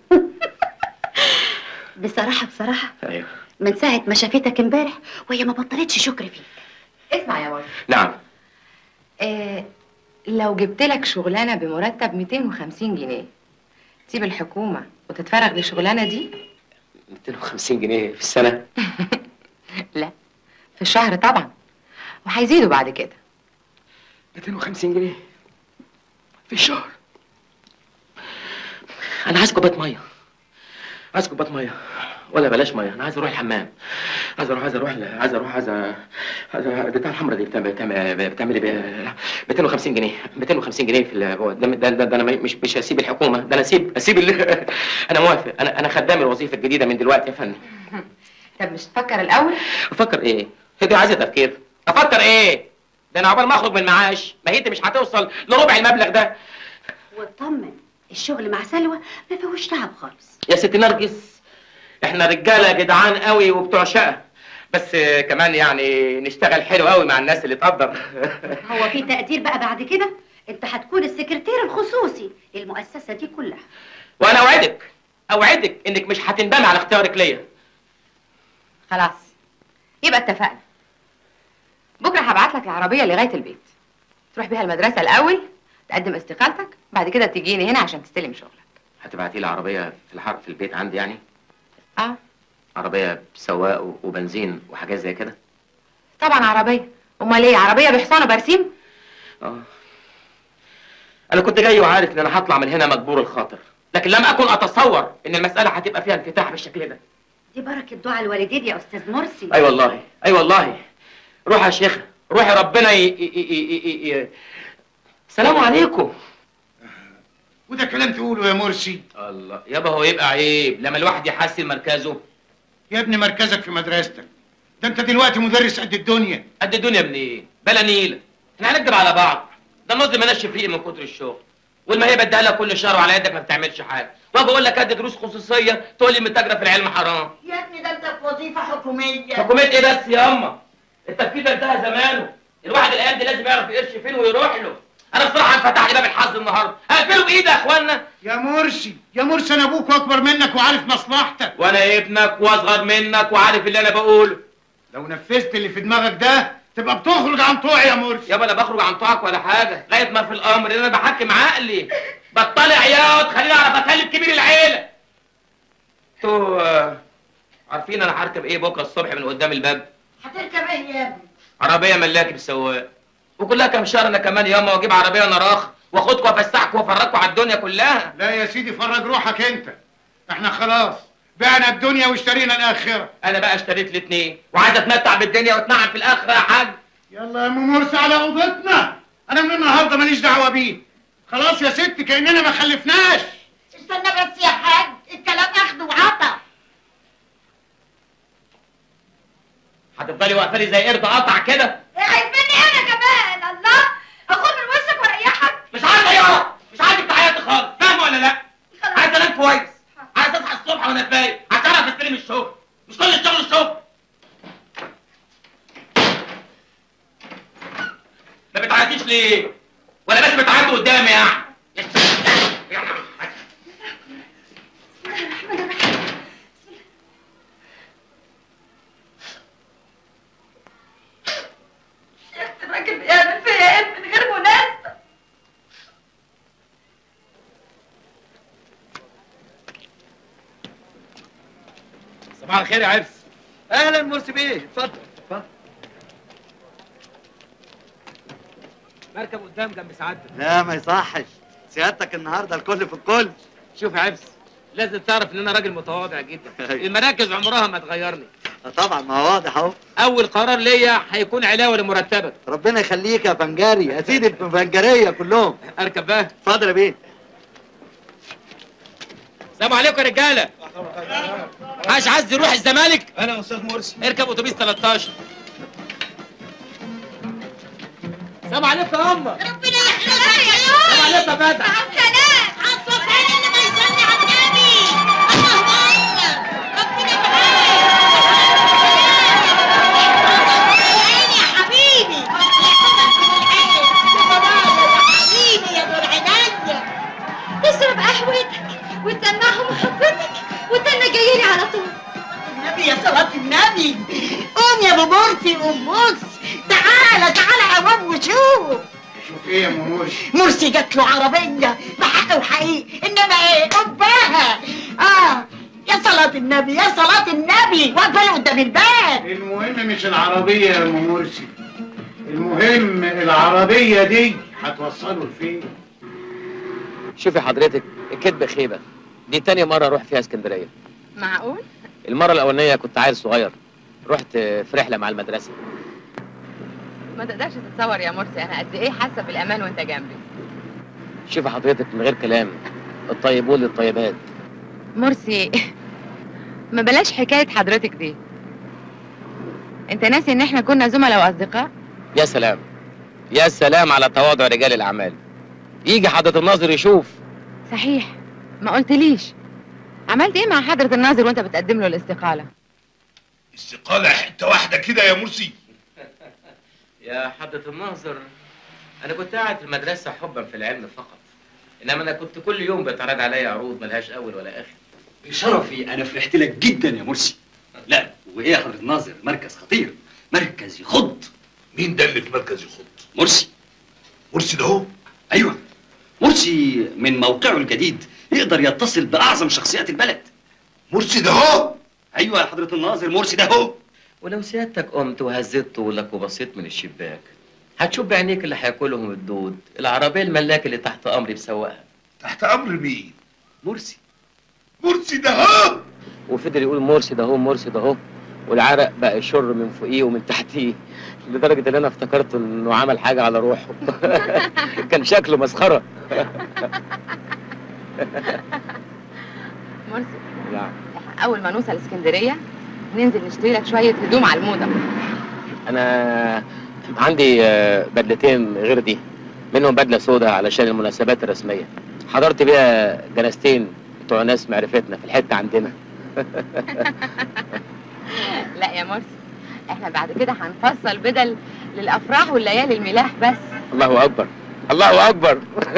بصراحه بصراحه ايوه من ساعه ما شافتك امبارح وهي ما بطلتش شكر فيك اسمع يا مرسي نعم آه لو جبت لك شغلانه بمرتب 250 جنيه تسيب الحكومه وتتفرغ للشغلانه دي 250 جنيه في السنه لا في الشهر طبعا وهيزيدوا بعد كده 250 جنيه في الشهر انا عايز كوبايه ميه عايز كوبايه ميه ولا بلاش ميه انا عايز اروح الحمام عايز اروح عايز اروح عايز اروح عايز عايز بتاع الحمرا دي بتعمل بتعمل بتعمل ب 250 جنيه 250 جنيه في ال- هو ده, ده, ده, ده انا مش مش هسيب الحكومه ده انا اسيب اسيب ال- انا موافق انا انا خدام الوظيفه الجديده من دلوقتي يا فندم طب مش تفكر الاول افكر ايه؟ هي دي عايزه تفكير افكر ايه؟ ده انا عقبال ما اخرج من المعاش ما هي انت مش هتوصل لربع المبلغ ده واطمن الشغل مع سلوى ما فيهوش تعب خالص يا ست نرجس احنا رجاله جدعان قوي وبتوع شقه بس آه، كمان يعني نشتغل حلو قوي مع الناس اللي تقدر هو في تقدير بقى بعد كده انت هتكون السكرتير الخصوصي للمؤسسه دي كلها وانا اوعدك اوعدك انك مش هتندمي على اختيارك ليا خلاص يبقى اتفقنا بكره هبعت لك العربيه لغايه البيت تروح بيها المدرسه الاول تقدم استقالتك بعد كده تجيني هنا عشان تستلم شغلك هتبعتي لي عربيه في الحر في البيت عندي يعني اه عربيه بسواق و- وبنزين وحاجات زي كده طبعا عربيه امال ايه عربيه بحصان وبرسيم اه انا كنت جاي وعارف ان انا هطلع من هنا مجبور الخاطر لكن لم اكن اتصور ان المساله هتبقى فيها انفتاح بالشكل ده دي بركه دعاء الوالدين يا استاذ مرسي اي والله اي والله روح يا شيخ روحي ربنا ي... ي... ي... ي... ي... السلام عليكم وده كلام تقوله يا مرسي الله يابا هو يبقى عيب لما الواحد يحسن مركزه يا ابني مركزك في مدرستك ده انت دلوقتي مدرس قد الدنيا قد الدنيا منين بلا نيله احنا هنكدب على بعض ده النص مالناش فيه من كتر الشغل والما هي بديها لك كل شهر وعلى يدك ما بتعملش حاجه واجي اقول لك ادي دروس خصوصيه تقول لي متاجره في العلم حرام يا ابني ده انت في وظيفه حكوميه حكوميه ايه بس يا اما التفكير ده انتهى زمانه الواحد الايام دي لازم يعرف القرش فين ويروح له انا بصراحه انفتح لي باب الحظ النهارده هقفله بايدي يا اخوانا يا مرسي يا مرسي انا ابوك واكبر منك وعارف مصلحتك وانا ابنك واصغر منك وعارف اللي انا بقوله لو نفذت اللي في دماغك ده تبقى بتخرج عن طوعي يا مرسي يابا انا بخرج عن طوعك ولا حاجه لغايه ما في الامر انا بحكم عقلي بطلع عياط خليني اعرف اكلم كبير العيله انتوا آه، عارفين انا هركب ايه بكره الصبح من قدام الباب هتركب ايه يا ابني عربيه ملاكي بالسواق وكلها كام شهر انا كمان ياما واجيب عربيه نراخ واخدكم وافسحكم وافرجكم على الدنيا كلها لا يا سيدي فرج روحك انت احنا خلاص بعنا الدنيا واشترينا الاخره انا بقى اشتريت الاثنين وعايز اتمتع بالدنيا واتنعم في الاخره يا حاج يلا يا ام مرسي على اوضتنا انا من النهارده ماليش دعوه بيه خلاص يا ست كاننا ما خلفناش استنى بس يا حاج الكلام اخد وعطا هتفضلي واقفه لي زي قرد قطع كده عايز مني انا كمان الله اخد من وشك واريحك مش عايزه يا مش عايزك تعيطي خالص فاهمه ولا لا عايز انام كويس عايز اصحى الصبح وانا فايق عشان اعرف استلم الشغل مش كل الشغل الشغل ما بتعيطيش ليه ولا بس بتعيطي قدامي يعني الراجل بيعمل فيا ايه من غير مناسبة صباح الخير يا عرس اهلا مرسي بيه اتفضل اتفضل مركب قدام جنب سعادتك لا ما يصحش سيادتك النهارده الكل في الكل شوف يا عبس لازم تعرف ان انا راجل متواضع جدا المراكز عمرها ما تغيرني طبعا ما هو واضح اهو اول قرار ليا هيكون علاوه لمرتبك ربنا يخليك يا فنجاري يا سيدي الفنجاريه كلهم اركب بقى اتفضل يا بيه السلام عليكم يا رجاله عايش عايز يروح الزمالك انا استاذ مرسي اركب اتوبيس 13 السلام عليكم يا امه ربنا يحفظك يا السلام عليكم يا فتح السلام عالصبح انا ما يصلي على النبي مرسي قوم بص تعالى تعالى يا باب وشوف شوف ايه يا ام مرسي مرسي جات له عربيه بحق وحقيقي انما ايه قبها اه يا صلاة النبي يا صلاة النبي واقفة قدام الباب المهم مش العربية يا ام مرسي المهم العربية دي هتوصله لفين شوفي حضرتك الكذب خيبه دي تاني مره اروح فيها اسكندريه معقول المره الاولانيه كنت عيل صغير رحت في رحله مع المدرسه ما تقدرش تتصور يا مرسي انا قد ايه حاسه بالامان وانت جنبي شوفي حضرتك من غير كلام الطيبون للطيبات مرسي ما بلاش حكايه حضرتك دي انت ناسي ان احنا كنا زملاء واصدقاء يا سلام يا سلام على تواضع رجال الاعمال يجي حضره الناظر يشوف صحيح ما قلتليش عملت ايه مع حضره الناظر وانت بتقدم له الاستقاله استقالة حتة واحدة كده يا مرسي يا حضره الناظر انا كنت قاعد في المدرسه حبا في العلم فقط انما انا كنت كل يوم بيتعرض عليا عروض ملهاش اول ولا اخر بشرفي انا فرحت لك جدا يا مرسي لا وايه يا حضرة الناظر مركز خطير مركز يخض مين ده اللي في مركز يخض مرسي مرسي ده هو ايوه مرسي من موقعه الجديد يقدر يتصل باعظم شخصيات البلد مرسي ده هو ايوه يا حضرة الناظر مرسي ده هو ولو سيادتك قمت وهزيت طولك وبصيت من الشباك هتشوف بعينيك اللي هياكلهم الدود العربيه الملاك اللي تحت امري بسواقها تحت امر مين مرسي مرسي ده هو وفضل يقول مرسي ده هو مرسي ده هو والعرق بقى يشر من فوقيه ومن تحتيه لدرجه ان انا افتكرت انه عمل حاجه على روحه كان شكله مسخره مرسي يعني اول ما نوصل اسكندريه ننزل نشتري لك شويه هدوم على الموضه انا عندي آه، بدلتين غير دي منهم بدله سوداء علشان المناسبات الرسميه حضرت بيها جنازتين بتوع ناس معرفتنا في الحته عندنا لا يا مرسي احنا بعد كده هنفصل بدل للافراح والليالي الملاح بس الله اكبر الله اكبر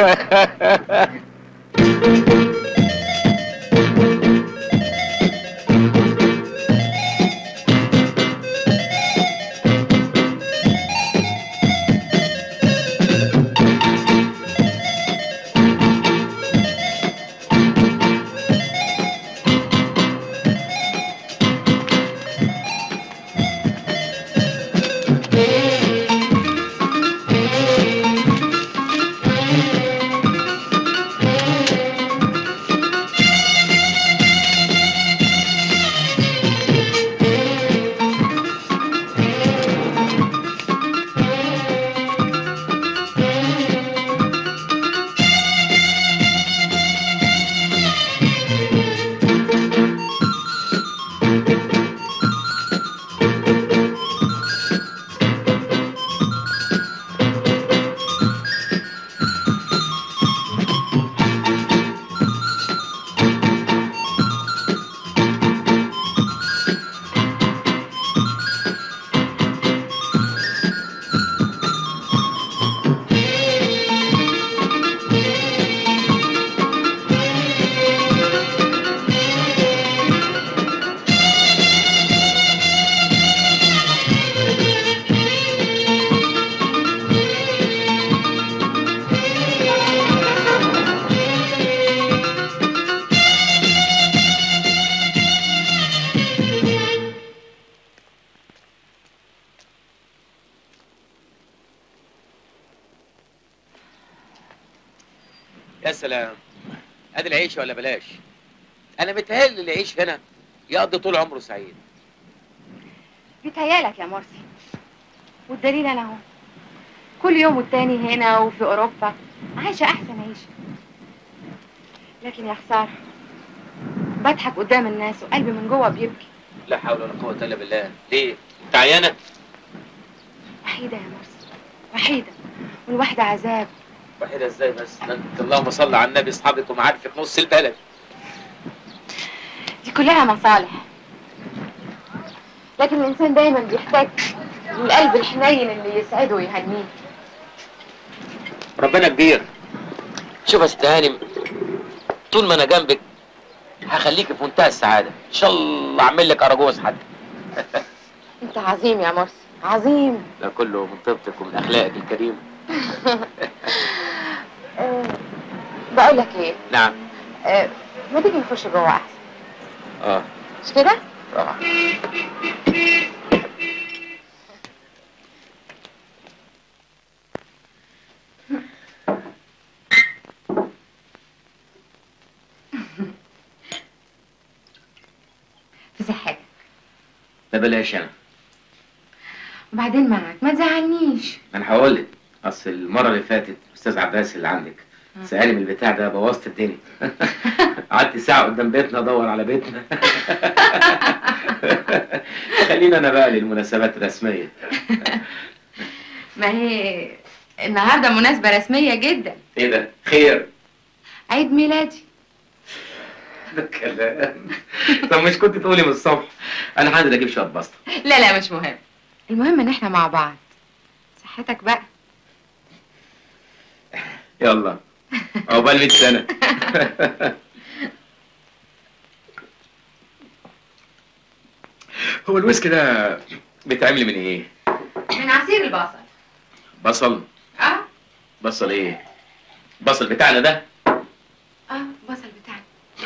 يا سلام ادي العيش ولا بلاش انا متهيألي اللي يعيش هنا يقضي طول عمره سعيد بيتهيألك يا مرسي والدليل انا اهو كل يوم والتاني هنا وفي اوروبا عايشه احسن عيشه لكن يا خساره بضحك قدام الناس وقلبي من جوه بيبكي لا حول ولا قوه الا بالله ليه انت عيانه وحيده يا مرسي وحيده والواحده عذاب وحيده ازاي بس ده انت اللهم صل على النبي اصحابك ومعارفك نص البلد دي كلها مصالح لكن الانسان دايما بيحتاج للقلب الحنين اللي يسعده ويهنيه ربنا كبير شوف يا ست هانم طول ما انا جنبك هخليك في منتهى السعاده ان شاء الله اعمل لك اراجوز حتى انت عظيم يا مرسي عظيم ده كله من طيبتك ومن اخلاقك الكريمه آه، بقول لك ايه نعم آه، ما تيجي نخش جوه احسن اه مش كده طبعا في صحتك ما بلاش انا وبعدين معاك ما تزعلنيش ما انا هقول لك اصل المره اللي فاتت استاذ عباس اللي عندك سألني من البتاع ده بوظت الدنيا قعدت ساعة قدام بيتنا ادور على بيتنا خلينا انا بقى للمناسبات الرسمية ما هي النهارده مناسبة رسمية جدا ايه ده خير عيد ميلادي ده كلام طب مش كنت تقولي من الصبح انا هنزل اجيب شوية بسطة لا لا مش مهم المهم ان احنا مع بعض صحتك بقى يلا عقبال 100 سنة هو الويسكي ده بيتعمل من ايه؟ من عصير البصل بصل؟ اه بصل ايه؟ بصل بتاعنا ده؟ اه بصل بتاعنا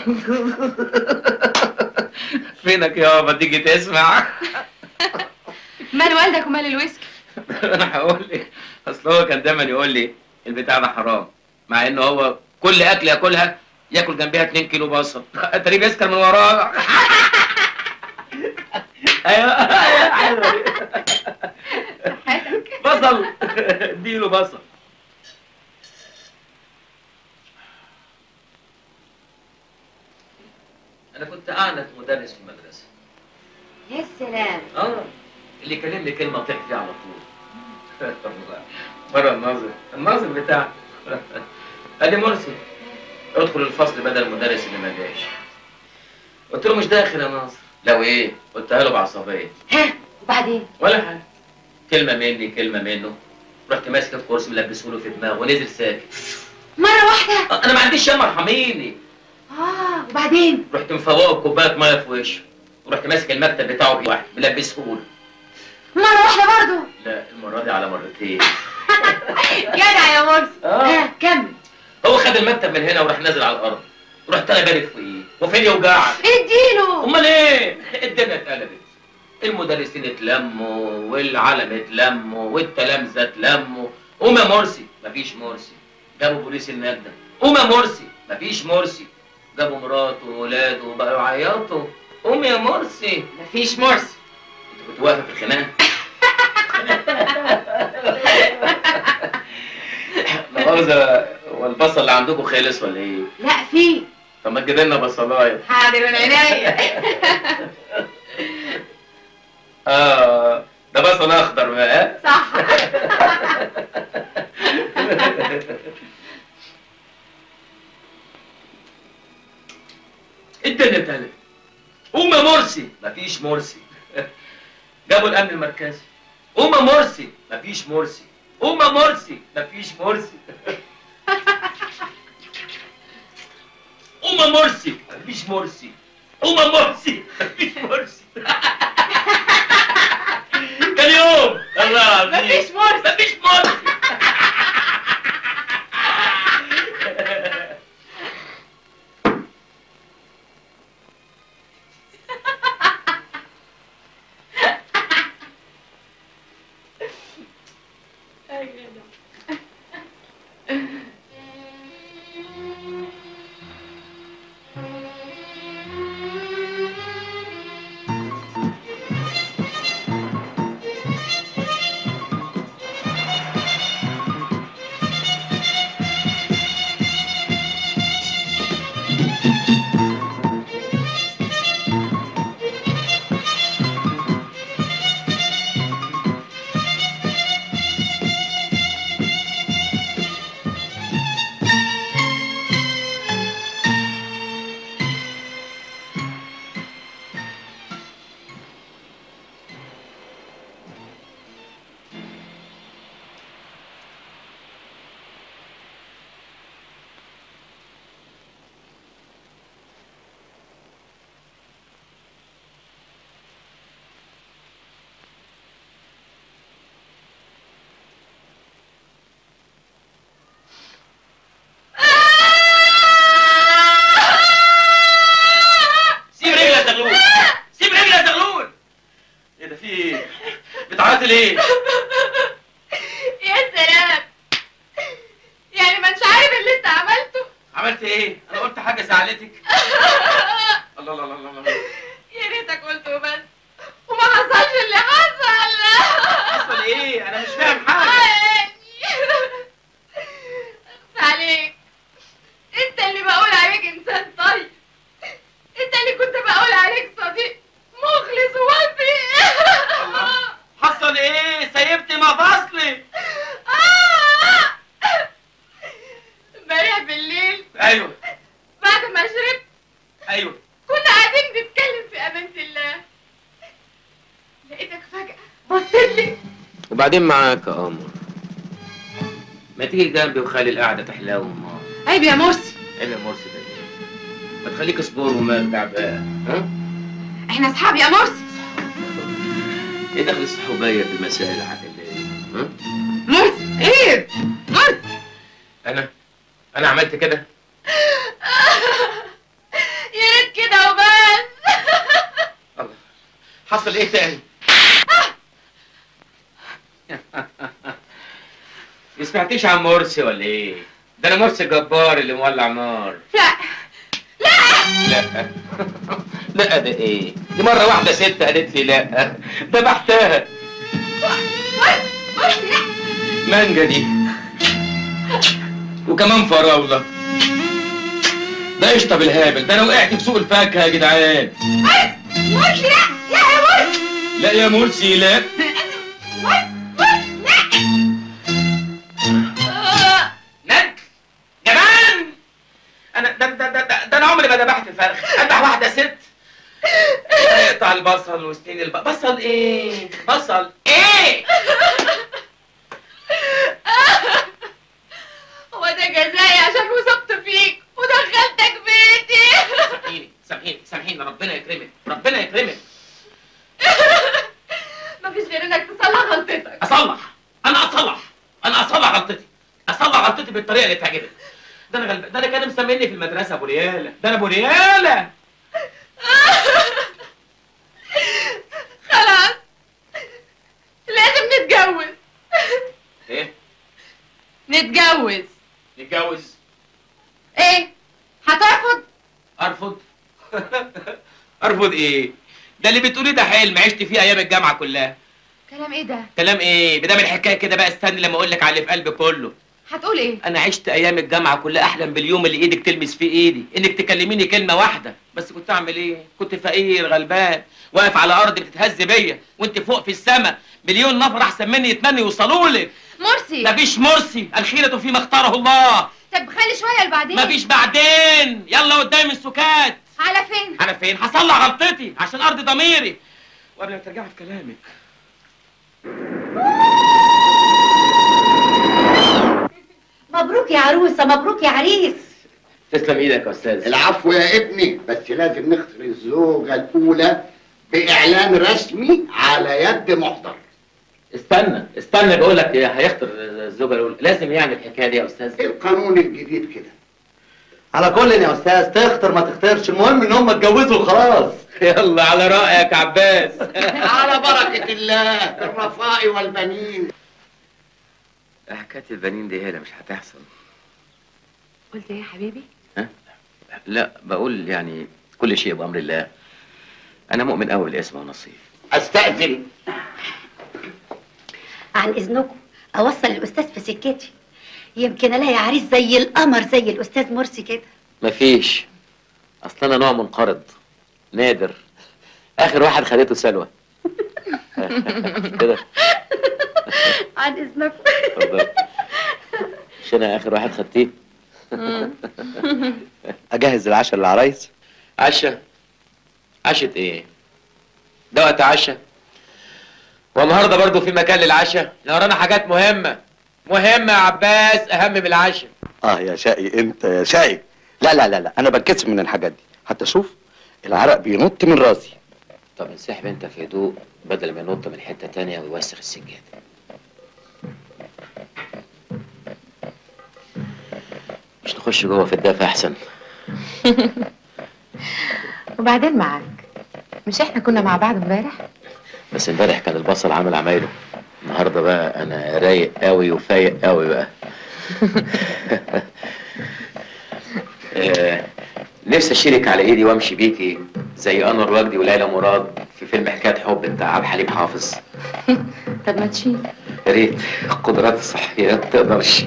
فينك يابا تيجي تسمع؟ مال والدك ومال الويسكي انا هقول لك اصل هو كان دايما يقول لي البتاع ده حرام مع انه هو كل اكل ياكلها ياكل جنبها 2 كيلو بصل اتاريه بيسكر من وراه ايوه ايوه بصل اديله بصل انا كنت اعنت مدرس في المدرسه يا سلام اه اللي يكلمني كلمه طيح فيها على طول مرة الناظر الناظر بتاعك ادي مرسي ادخل الفصل بدل المدرس اللي ما جاش قلت له مش داخل يا ناصر لو ايه قلتها له بعصبيه ها وبعدين ولا حاجه كلمه مني كلمه منه رحت ماسك الكرسي ملبسه له في دماغه ونزل ساكت مرة واحدة انا ما عنديش ياما ارحميني اه وبعدين رحت مفوقه بكوبايه ميه في وشه ورحت ماسك المكتب بتاعه بإيد واحد ملبسه له مرة واحدة برضو لا المره دي على مرتين جدع يا مرسي آه. ها كمل هو خد المكتب من هنا وراح نازل على الارض ورحت انا بارك فوقيه وفين يوجعك اديله امال ايه الدنيا اتقلبت المدرسين اتلموا والعلم اتلموا والتلامذه اتلموا قوم يا مرسي مفيش مرسي جابوا بوليس النجده قوم يا مرسي مفيش مرسي جابوا مراته وولاده وبقوا يعيطوا قوم يا مرسي مفيش مرسي انت كنت واقفه في الخناقه لا مؤاخذة هو البصل اللي عندكم خلص ولا ايه؟ لا في طب ما تجيب لنا بصلايه حاضر من عينيا اه ده بصل اخضر بقى ها؟ صح الدنيا اتقلبت قوم يا مرسي مفيش مرسي جابوا الامن المركزي قوم يا مرسي مفيش مرسي قوم يا مرسي مفيش مرسي قوم يا مرسي مفيش مرسي قوم يا مرسي مفيش مرسي كان يوم الله العظيم مفيش مرسي مفيش مرسي عملت ايه؟ انا قلت حاجه زعلتك الله الله الله الله يا ريتك قلت وبس وما حصلش اللي حصل حصل ايه؟ انا مش فاهم حاجه اخس عليك انت اللي بقول عليك انسان طيب انت اللي كنت بقول عليك صديق مخلص ووفي حصل ايه؟ سيبت مفاصلي امبارح بالليل ايوه بعد ما شربت ايوه كنا قاعدين نتكلم في امانه الله لقيتك فجاه بصيت لي وبعدين معاك يا قمر ما تيجي جنبي وخلي القعده تحلو ما عيب يا مرسي عيب يا مرسي ده ايه؟ ما تخليك صبور ومرجع بقى ها؟ احنا اصحاب يا مرسي ايه دخل الصحوبيه في المسائل العائليه؟ ها؟ مرسي ايه مرسي انا انا عملت كده يا ريت كده وبس حصل ايه تاني؟ ما سمعتيش عن مرسي ولا ايه؟ ده انا مرسي الجبار اللي مولع نار لا لا لا ده ايه؟ دي مرة واحدة ست قالت لي لا ذبحتها مانجا دي وكمان فراولة ده قشطة بالهابل ده انا وقعت في سوق الفاكهة يا جدعان مرسي لا لا يا مرسي لا يا مرسي لا ند جمال انا ده ده ده, ده, ده انا عمري ما ذبحت فرخ اذبح واحده ست اقطع البصل وسنين الب... بصل ايه بصل ايه هو ده جزائي عشان وثقت فيك ودخلتك بيتي سامحيني سامحيني سامحيني ربنا يكرمك ربنا يكرمك مفيش غير انك تصلح غلطتك اصلح انا اصلح انا اصلح غلطتي اصلح غلطتي بالطريقه اللي تعجبك ده انا غلب... ده انا كانوا مسميني في المدرسه ابو رياله ده انا ابو رياله خلاص لازم نتجوز ايه نتجوز نتجوز ايه هترفض ارفض ارفض ايه ده اللي بتقولي ده حلم عشت فيه ايام الجامعه كلها كلام ايه ده كلام ايه بدام الحكايه كده بقى استني لما اقول لك على اللي في قلبي كله هتقول ايه انا عشت ايام الجامعه كلها احلم باليوم اللي ايدك تلمس فيه ايدي انك تكلميني كلمه واحده بس كنت اعمل ايه كنت فقير غلبان واقف على ارض بتتهز بيا وانت فوق في السماء مليون نفر احسن مني يتمنوا يوصلوا لك مرسي مفيش مرسي الخيره فيما اختاره الله طب خلي شويه لبعدين مفيش بعدين يلا قدام السكات على فين على فين هصلح غلطتي عشان ارضي ضميري وقبل ما ترجعي في كلامك مبروك يا عروسه مبروك يا عريس تسلم ايدك يا استاذ العفو يا ابني بس لازم نختار الزوجة الأولى بإعلان رسمي على يد محضر استنى استنى بقول لك إيه، هيخطر الزوجه الاولى لازم يعني الحكايه دي يا استاذ القانون الجديد كده على كل يا استاذ تختار ما تختارش المهم ان هم اتجوزوا خلاص يلا على رايك يا عباس على بركة الله الرفاء والبنين حكايه البنين دي هي اللي مش هتحصل قلت ايه يا حبيبي لا بقول يعني كل شيء بامر الله انا مؤمن قوي بالاسم ونصيب استأذن عن اذنكم اوصل الاستاذ في سكتي يمكن الاقي عريس زي القمر زي الاستاذ مرسي كده مفيش اصل انا نوع منقرض نادر اخر واحد خدته سلوى كده عن اذنكم اتفضل مش انا اخر واحد خدتيه اجهز العشاء للعرايس عشاء عشاء ايه ده وقت عشاء والنهارده برضو في مكان للعشاء لو ورانا حاجات مهمه مهمه يا عباس اهم من العشاء اه يا شقي انت يا شقي لا لا لا لا انا بتكسف من الحاجات دي حتى شوف العرق بينط من راسي طب انسحب انت في هدوء بدل ما ينط من حته تانية ويوسخ السجاده مش نخش جوه في الدافع احسن وبعدين معاك مش احنا كنا مع بعض امبارح بس امبارح كان البصل عامل عمايله النهارده بقى انا رايق قوي وفايق قوي بقى آه نفسي اشيلك على ايدي وامشي بيكي زي انور وجدي وليلى مراد في فيلم حكايه حب بتاع عبد الحليم حافظ طب ما تشيل يا ريت القدرات الصحيه ما تقدرش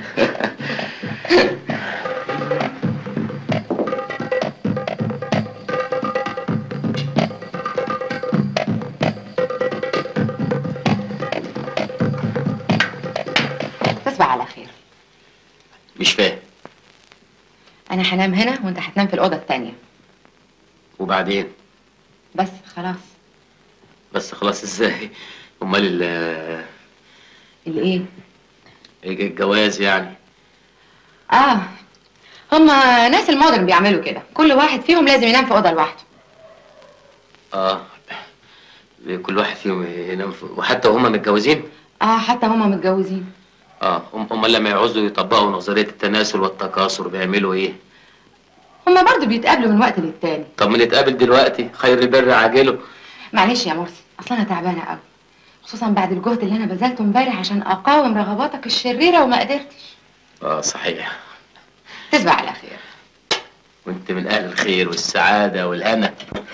تصبح على خير مش فاهم انا هنام هنا وانت هتنام في الاوضه التانية وبعدين بس خلاص بس خلاص ازاي امال ال- الايه الجواز يعني اه هما ناس المودرن بيعملوا كده كل واحد فيهم لازم ينام في اوضه لوحده اه كل واحد فيهم ينام في- وحتى هما متجوزين اه حتى هما متجوزين اه هم هم لما يعوزوا يطبقوا نظريه التناسل والتكاثر بيعملوا ايه هما برضو بيتقابلوا من وقت للتاني طب ما نتقابل دلوقتي خير البر عاجله معلش يا مرسي اصلا انا تعبانه قوي خصوصا بعد الجهد اللي انا بذلته امبارح عشان اقاوم رغباتك الشريره وما قدرتش اه صحيح تصبح على خير وانت من اهل الخير والسعاده والهنا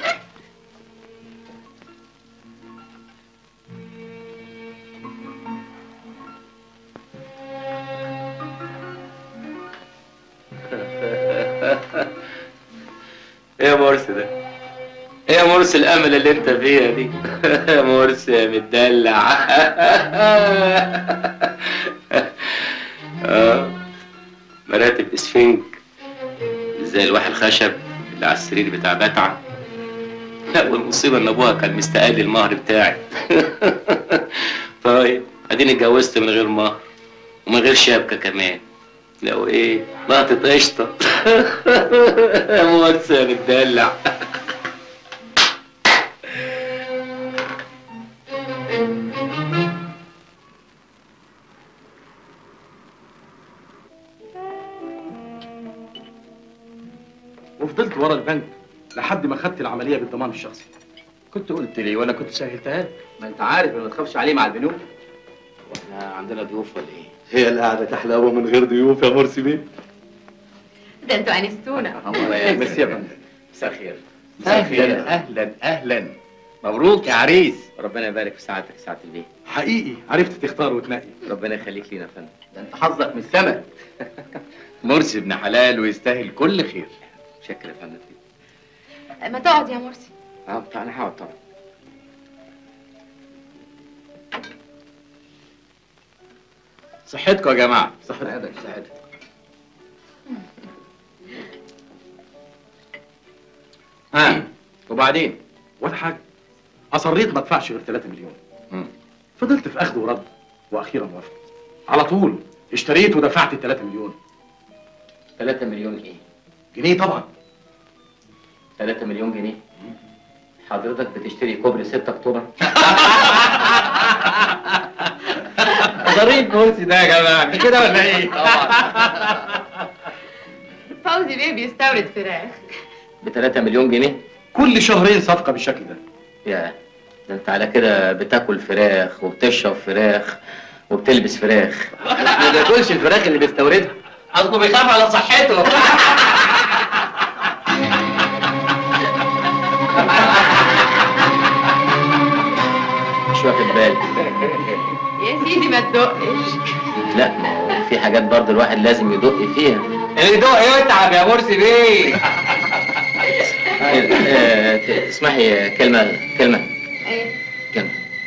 ايه يا مرسي ده؟ ايه يا مرسي الامل اللي انت فيها دي؟ يا مرسي يا مدلع اه مراتب اسفنج زي الواح الخشب اللي على السرير بتاع بتعة لا والمصيبة ان ابوها كان مستقل المهر بتاعي طيب اديني اتجوزت من غير مهر ومن غير شبكة كمان لو ايه نقطة قشطة يا مرسي يا متدلع وفضلت ورا البنك لحد ما خدت العمليه بالضمان الشخصي كنت قلت لي وانا كنت سهلتها لك ما انت عارف ما تخافش عليه مع البنوك واحنا عندنا ضيوف ولا ايه؟ هي القعده تحلوه من غير ضيوف يا مرسي بيه ده انتوا انستونا ميرسي يا فندم مساء الخير اهلا اهلا اهلا مبروك يا عريس ربنا يبارك في سعادتك سعادة البيه حقيقي عرفت تختار وتنقي ربنا يخليك لينا يا فندم ده انت حظك من السما مرسي ابن حلال ويستاهل كل خير شكرا يا فندم ما تقعد يا مرسي اه بتاع انا هقعد طبعا صحتكم يا جماعه صحتك صحتك ها وبعدين ولا حاجه اصريت ما ادفعش غير 3 مليون مم. فضلت في اخذ ورد واخيرا وافقت على طول اشتريت ودفعت ال 3 مليون 3 مليون ايه؟ جنيه طبعا 3 مليون جنيه حضرتك بتشتري كوبري 6 اكتوبر ظريف مرسي ده يا جماعه مش كده ولا ايه؟ فوزي بيه بيستورد فراخ ب 3 مليون جنيه كل شهرين صفقه بالشكل ده يا ده انت على كده بتاكل فراخ وبتشرب فراخ وبتلبس فراخ ما بياكلش الفراخ اللي بيستوردها اصله بيخاف على صحته مش واخد بالي يا سيدي ما تدقش لا ما هو في حاجات برضه الواحد لازم يدق فيها اللي يدوق يتعب يا مرسي بيه آه، ت- تسمحي كلمة كلمة ايه كلمة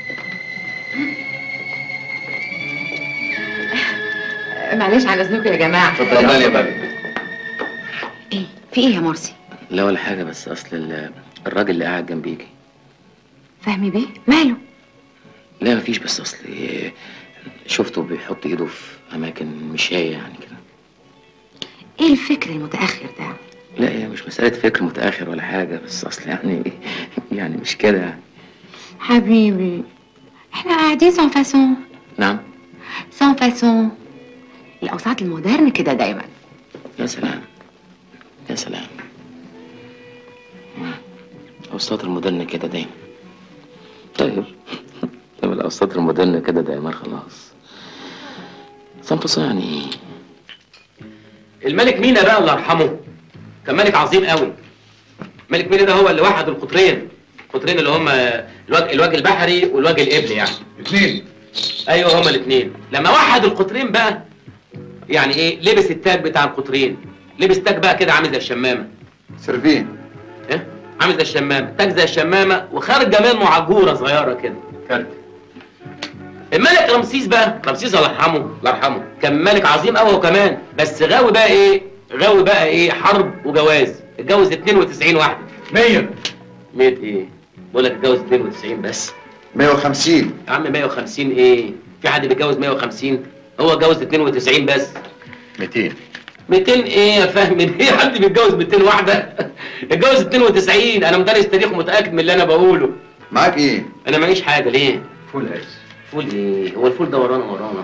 معلش عن اذنكم يا جماعه اتفضل يا بابا ايه في ايه يا مرسي لا ولا حاجة بس أصل ال- الراجل اللي قاعد جنبيكي فهمي بيه ماله لا مفيش بس أصل شفته بيحط إيده في أماكن مش هي يعني كده ايه الفكر المتاخر ده لا هي مش مسألة فكر متأخر ولا حاجة بس أصل يعني يعني مش كده يعني حبيبي احنا قاعدين سون فاسون نعم سون فاسون الاوساط المودرن كده دايما يا سلام يا سلام مم. أوساط المودرن كده دايما طيب طيب الأوساط المودرن كده دايما خلاص سامبوسو يعني الملك مينا بقى الله يرحمه كان ملك عظيم قوي ملك مينا ده هو اللي وحد القطرين القطرين اللي هم الوجه, الوجه البحري والوجه القبلي يعني اثنين ايوه هما الاثنين لما وحد القطرين بقى يعني ايه لبس التاج بتاع القطرين لبس تاج بقى كده عامل زي الشمامه سيرفين ايه عامل زي الشمامه تاج زي الشمامه وخارجه منه عجوره صغيره كده كارت الملك رمسيس بقى رمسيس الله يرحمه الله يرحمه كان ملك عظيم قوي هو كمان بس غاوي بقى ايه غاوي بقى ايه حرب وجواز اتجوز 92 واحده 100 100 ايه بقول لك اتجوز 92 بس 150 يا عم 150 ايه في حد بيتجوز 150 هو اتجوز 92 بس 200 200 ايه يا فهمي ايه حد بيتجوز 200 واحده اتجوز 92 انا مدرس تاريخ ومتاكد من اللي انا بقوله معاك ايه انا معيش حاجه ليه فول عز فول ايه هو الفول ده ورانا ورانا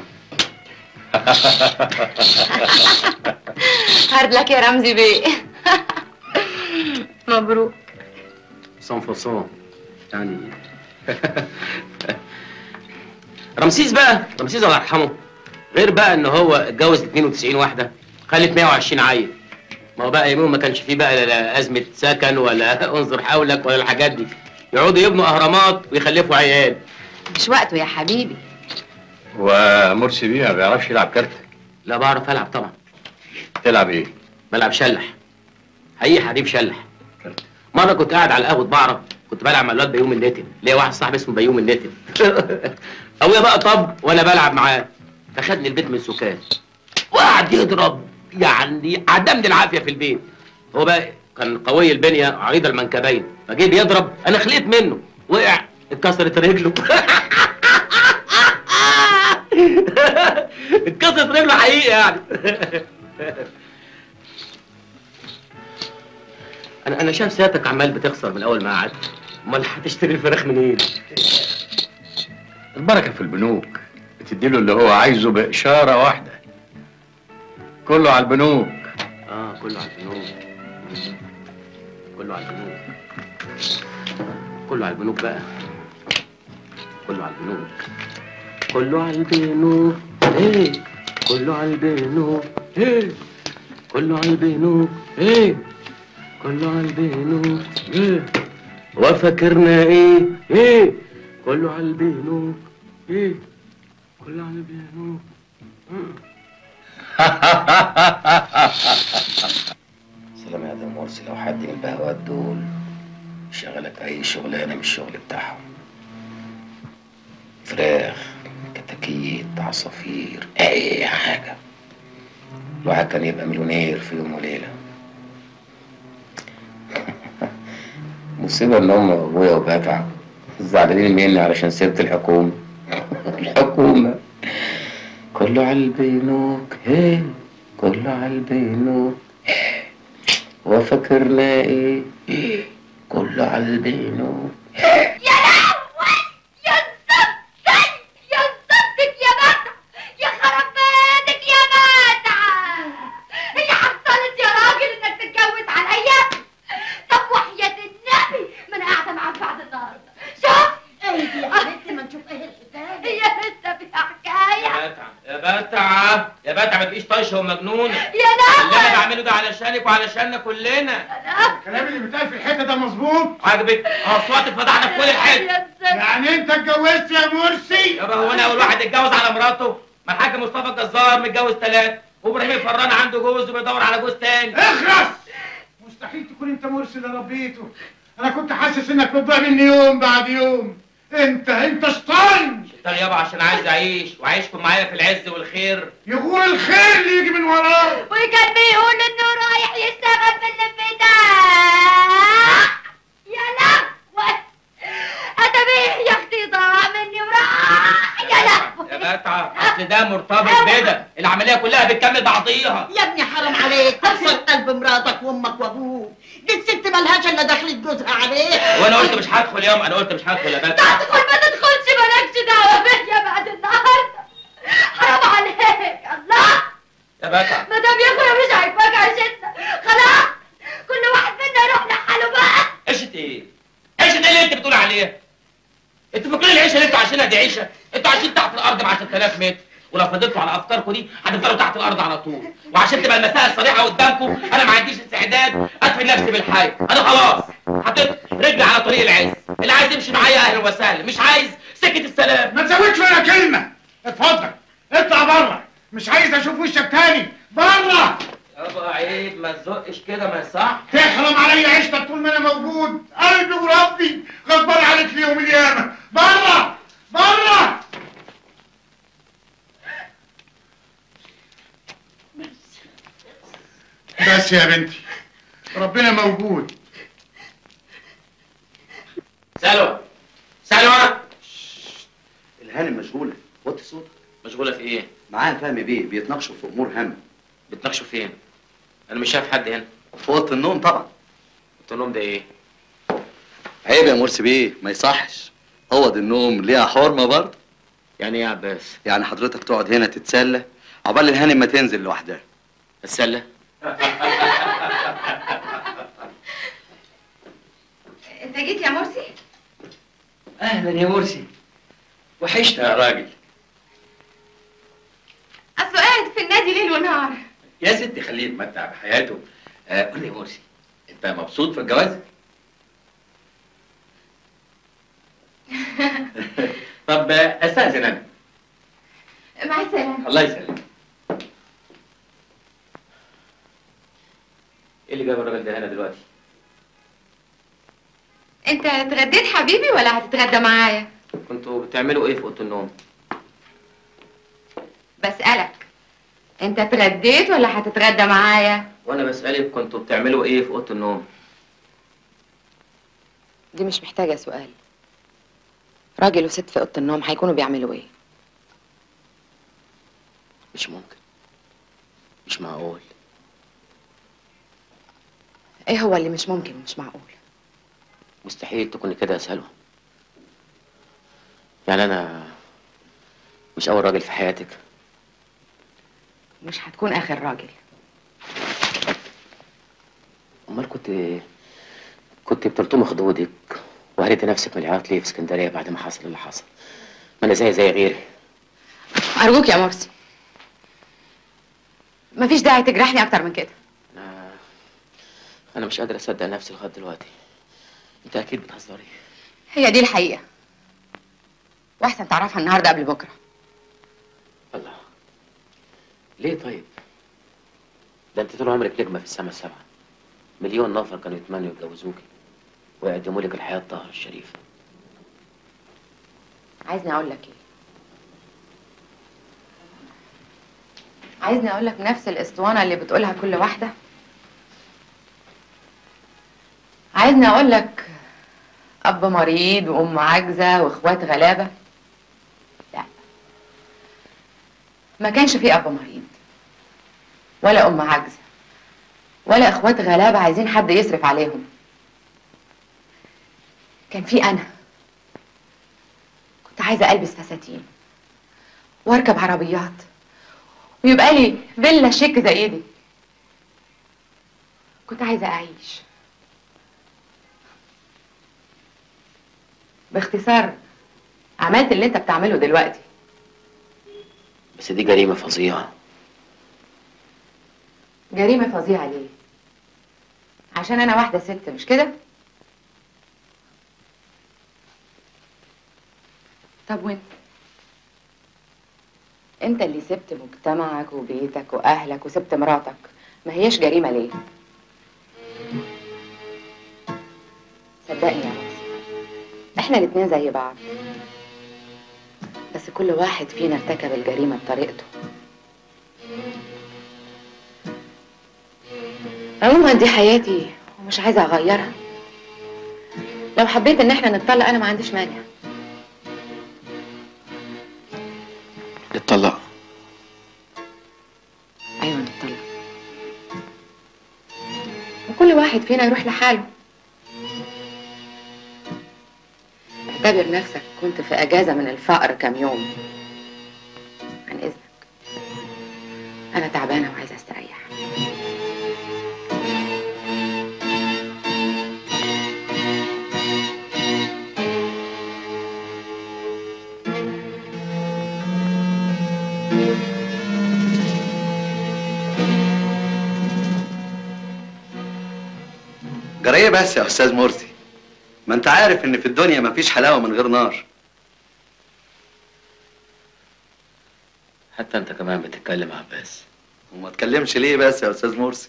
هارد لك يا رمزي بيه مبروك سان فاسون يعني رمسيس بقى رمسيس الله يرحمه غير بقى ان هو اتجوز 92 واحده خلت 120 عيل ما هو بقى يوم ما كانش فيه بقى لا ازمه سكن ولا انظر حولك ولا الحاجات دي يقعدوا يبنوا اهرامات ويخلفوا عيال مش وقته يا حبيبي ومرسي بيه ما بيعرفش يلعب كارت لا بعرف العب طبعا تلعب ايه؟ بلعب شلح حقيقي حريف شلح مره كنت قاعد على القهوه بعرف كنت بلعب مع الواد بيوم النتن ليا واحد صاحبي اسمه بيوم النتن ابويا بقى طب وانا بلعب معاه فخدني البيت من سكان وقعد يضرب يعني عدمني العافيه في البيت هو بقى كان قوي البنيه عريض المنكبين فجه بيضرب انا خليت منه وقع اتكسرت رجله اتكسرت رجله حقيقي يعني انا انا شايف سيادتك عمال بتخسر من اول ما قعدت امال هتشتري الفراخ منين؟ البركه في البنوك بتديله اللي هو عايزه باشاره واحده كله على البنوك اه كله على البنوك كله على البنوك كله على البنوك بقى كله على البنوك كله على البنوك ايه كله على البنوك ايه كله على البنوك ايه كله على البنوك ايه وفاكرنا ايه ايه كله على البنوك ايه كله على البنوك سلام يا ده مرسي لو حد من البهوات دول شغلك اي شغلانه مش الشغل بتاعهم فراخ كتاكيت عصافير اي حاجه الواحد كان يبقى مليونير في يوم وليله مصيبه ان هم ابويا وبابا زعلانين مني علشان سبت الحكومه الحكومه كله على البنوك هي كله على البنوك إيه. وفاكرنا ايه إيه. كله على البنوك يا لهوي يا زبدك يا زبدك يا بتع يا خربانك يا بتع هي حصلت يا راجل انك تتجوز عليا طب وحياة النبي ما انا قاعدة معاك بعد النهارده شوف ايه يا حبيبتي ما نشوف ايه الحكايه هي لسه في حكاية يا بتعة يا بتعة ما تبقيش طايشه ومجنونه يا اللي انا لهوي بعمله ده علشانك وعلشاننا كلنا الكلام اللي بيتقال في الحته ده مظبوط عاجبك اصوات اتفضحنا في كل الحته يعني انت اتجوزت يا مرسي يابا هو انا اول واحد اتجوز على مراته ما الحاج مصطفى الجزار متجوز ثلاث وابراهيم الفران عنده جوز وبيدور على جوز تاني اخرس مستحيل تكون انت مرسي اللي ربيته انا كنت حاسس انك بتضيع مني يوم بعد يوم انت انت شطان اشتغل يابا عشان عايز اعيش وعايشكم معايا في العز والخير يقول الخير اللي يجي من وراه وكان بيقول انه رايح يشتغل في الانفتاح يا لهوي اتبيه يا اختي ضاع مني وراح يا لهوي يا بتعة اصل ده مرتبط بده العمليه كلها بتكمل بعضيها يا ابني حرام عليك تكسر قلب مراتك وامك وابوك دي الست ملهاش الا دخلت جوزها عليه وانا قلت مش هدخل يوم انا قلت مش هدخل يا بتعة تدخل ما تدخلش مالكش دعوه بيا بعد النهارده حرام عليك الله يا بتعة ما دام يا اخويا مش عاجباك عيشتنا خلاص كل واحد منا يروح لحاله بقى عيشة ايه؟ عيشة ايه اللي انت بتقول عليها؟ انتوا فاكرين العيشة اللي انتوا عايشينها دي عيشة؟ انتوا عايشين تحت الارض ب 10000 متر ولو فضلتوا على افكاركم دي هتفضلوا تحت الارض على طول وعشان تبقى المسائل صريحه قدامكم انا ما عنديش استعداد ادفن نفسي بالحي انا خلاص حطيت رجلي على طريق العز اللي عايز يمشي معايا اهلا وسهلا مش عايز سكه السلام ما تزودش ولا كلمه اتفضل اطلع بره مش عايز اشوف وشك تاني بره يابا عيب ما تزقش كده ما يصح تحرم عليا عيشتك طول ما انا موجود قلبي وربي غضبان عليك في يوم القيامه بره بره بس يا بنتي ربنا موجود سلوى سلوى الهانم مشغوله وطي صوتك مشغوله في ايه معاها فهمي بيه بيتناقشوا في امور هامه بتناقشوا فين انا مش شايف حد هنا في اوضه النوم طبعا اوضه النوم ده ايه عيب يا مرسي بيه ما يصحش اوض النوم ليها حرمه برضه يعني ايه يا عباس يعني حضرتك تقعد هنا تتسلى عقبال الهانم ما تنزل لوحدها اتسلى انت جيت يا مرسي اهلا يا مرسي وحشنا يا راجل اصله قاعد في النادي ليل ونهار يا ستي خليه يتمتع بحياته آه قول لي يا مرسي انت مبسوط في الجواز طب آه، استاذن انا مع السلامه الله يسلمك ايه اللي جاب الراجل ده هنا دلوقتي انت اتغديت حبيبي ولا هتتغدى معايا كنتوا بتعملوا ايه في اوضه النوم بسألك انت اتغديت ولا هتتغدى معايا وانا بسالك كنتوا بتعملوا ايه في اوضه النوم دي مش محتاجة سؤال راجل وست في أوضة النوم هيكونوا بيعملوا إيه؟ مش ممكن مش معقول إيه هو اللي مش ممكن ومش معقول؟ مستحيل تكوني كده يا سلوى يعني انا مش اول راجل في حياتك مش هتكون آخر راجل امال كنت كنت بتلطمي خدودك وهريتي نفسك من العياط ليه في اسكندريه بعد ما حصل اللي حصل ما انا زي زي غيري أرجوك يا مرسي مفيش داعي تجرحني أكتر من كده انا انا مش قادر اصدق نفسي لغايه دلوقتي انت اكيد بتهزري هي دي الحقيقة وأحسن تعرفها النهاردة قبل بكرة الله ليه طيب ده انت طول عمرك نجمه في السما السبعه مليون نفر كانوا يتمنوا يتجوزوكي ويقدموا لك الحياه الطاهره الشريفه عايزني أقول لك إيه؟ عايزني أقول لك نفس الأسطوانة اللي بتقولها كل واحدة؟ عايزني أقول لك أب مريض وأم عاجزة وإخوات غلابة؟ لا ما كانش في أب مريض ولا أم عاجزة ولا إخوات غلابة عايزين حد يصرف عليهم كان في أنا كنت عايزة ألبس فساتين وأركب عربيات ويبقى لي فيلا شيك زي دي كنت عايزة أعيش باختصار عملت اللي انت بتعمله دلوقتي بس دي جريمه فظيعه جريمة فظيعة ليه؟ عشان أنا واحدة ست مش كده؟ طب وانت؟ انت اللي سبت مجتمعك وبيتك وأهلك وسبت مراتك ما هيش جريمة ليه؟ صدقني يا رمزي احنا الاتنين زي بعض بس كل واحد فينا ارتكب الجريمة بطريقته عموما دي حياتي ومش عايزة أغيرها لو حبيت إن احنا نتطلق أنا ما عنديش مانع نتطلق أيوة نتطلق وكل واحد فينا يروح لحاله اعتبر نفسك كنت في أجازة من الفقر كام يوم عن إذنك أنا تعبانة وعايزة أستريح جرى ايه بس يا استاذ مرسي ما انت عارف ان في الدنيا مفيش حلاوه من غير نار حتى انت كمان بتتكلم يا عباس وما تكلمش ليه بس يا استاذ مرسي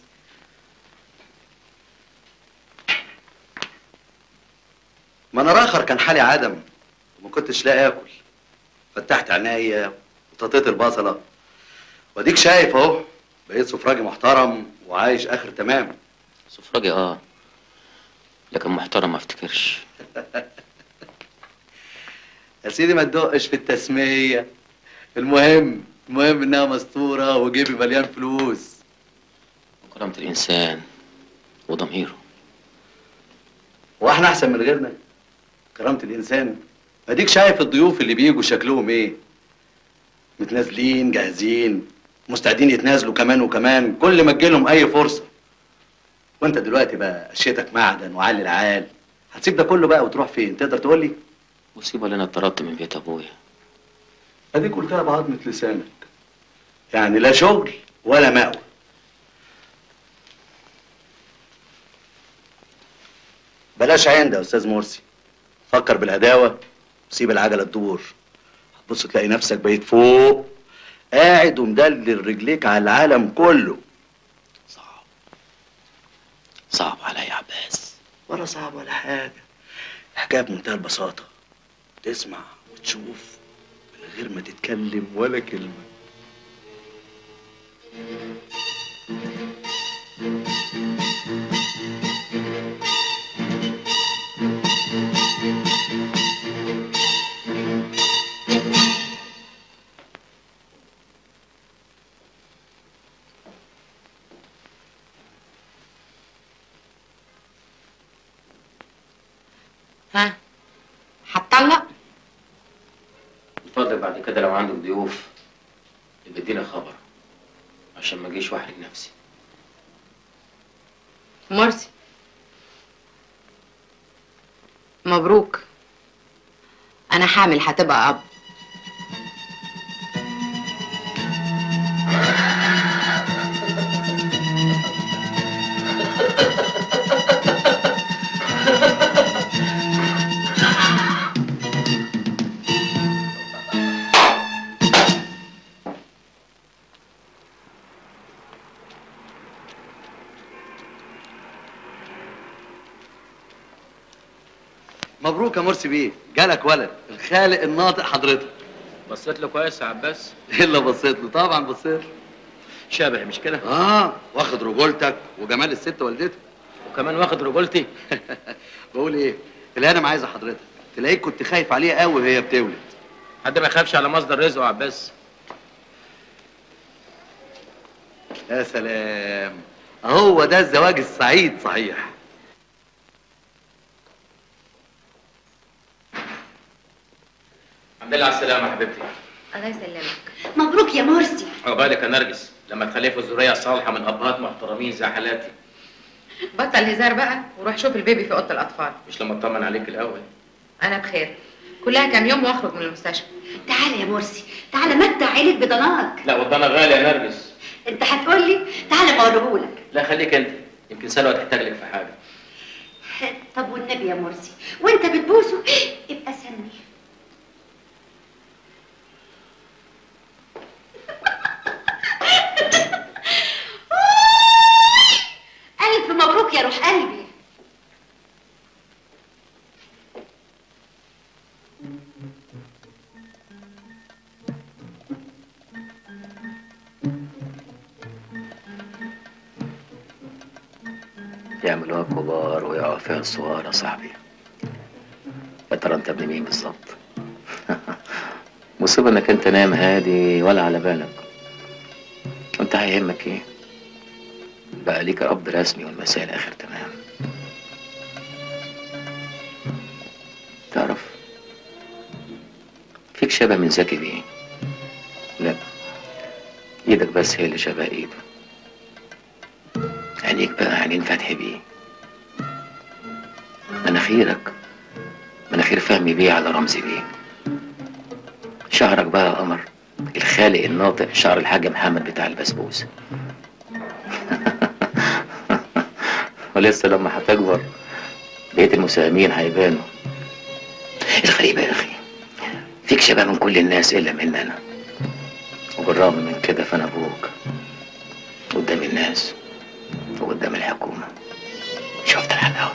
ما انا راخر كان حالي عدم وما كنتش لاقي اكل فتحت عينيا وططيت البصله واديك شايف اهو بقيت سفراجي محترم وعايش اخر تمام سفراجي اه لكن محترم ما افتكرش يا سيدي ما تدقش في التسميه المهم المهم انها مستوره وجيبي مليان فلوس كرامة الإنسان وضميره واحنا احسن من غيرنا كرامة الانسان اديك شايف الضيوف اللي بيجوا شكلهم ايه متنازلين جاهزين مستعدين يتنازلوا كمان وكمان كل ما تجيلهم اي فرصة وانت دلوقتي بقى قشيتك معدن وعلي العال هتسيب ده كله بقى وتروح فين تقدر تقول لي مصيبة اللي أنا اتطردت من بيت أبويا اديك قلتها بعظمة لسانك يعني لا شغل ولا مأوى بلاش عند يا استاذ مرسي فكر بالهداوه وسيب العجله تدور هتبص تلاقي نفسك بقيت فوق قاعد ومدلل رجليك على العالم كله صعب عليا يا عباس ولا صعب ولا حاجه الحكايه بمنتهى البساطه تسمع وتشوف من غير ما تتكلم ولا كلمه ها هتطلق اتفضل بعد كده لو عندك ضيوف يبقى ادينا خبر عشان ما اجيش واحرج نفسي مرسي مبروك انا حامل هتبقى اب مبروك يا مرسي بيه جالك ولد الخالق الناطق حضرتك بصيت له كويس يا عباس الا بصيت له طبعا بصيت له شبه مش كده اه واخد رجولتك وجمال الست والدتك وكمان واخد رجولتي بقول ايه الهانم عايزه حضرتك تلاقيك كنت خايف عليها قوي وهي بتولد حد ما يخافش على مصدر رزقه يا عباس يا سلام هو ده الزواج السعيد صحيح الحمد لله على السلامة يا حبيبتي الله يسلمك مبروك يا مرسي عقبالك يا نرجس لما تخلفوا ذرية صالحة من أبهات محترمين زي حالاتي بطل هزار بقى وروح شوف البيبي في اوضه الاطفال مش لما اطمن عليك الأول انا بخير كلها كام يوم واخرج من المستشفى تعالى يا مرسي تعالى متع عينك بضناك لا والضنا غالي يا نرجس انت هتقول لي تعالى بوريهولك لا خليك أنت يمكن سلوى تحتاج لك في حاجة طب والنبي يا مرسي وانت بتبوسه ابقى سمي ألف مبروك يا روح قلبي يعملوها كبار ويقعوا فيها الصغار يا صاحبي يا ترى انت ابن مين بالظبط مصيبة انك انت نايم هادي ولا على بالك وانت هيهمك ايه بقى ليك قبض رسمي والمسائل اخر تمام تعرف فيك شبه من زكي بيه لا ايدك بس هي اللي شبه ايده عينيك بقى عينين فتحي بيه مناخيرك مناخير فهمي بيه على رمزي بيه شعرك بقى يا قمر الخالق الناطق شعر الحاج محمد بتاع البسبوسه ولسه لما هتكبر بقية المساهمين هيبانوا الغريبة يا أخي فيك شباب من كل الناس إلا من أنا وبالرغم من كده فأنا أبوك قدام الناس وقدام الحكومة شفت الحلاوة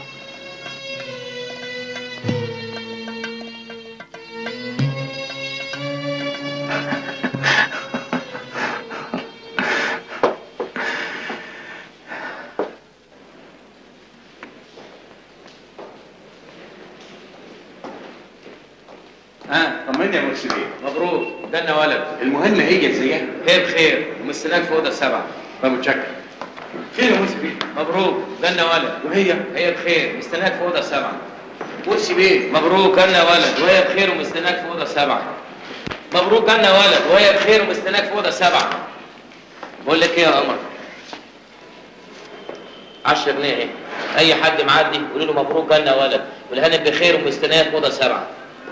ها طمني يا مرسي بيه مبروك جالنا ولد المهم هي زيها هي بخير ومستناك في اوضه السبعه طب متشكر فين يا مرسي بيه مبروك جالنا ولد وهي هي بخير مستناك في اوضه السبعه مرسي بيه مبروك جالنا ولد وهي بخير ومستناك في اوضه السبعه مبروك جالنا ولد وهي بخير ومستناك في اوضه السبعه بقول لك ايه يا قمر 10 جنيه ايه اي حد معدي قولوا له مبروك جالنا ولد والهانم بخير ومستناك في اوضه السبعه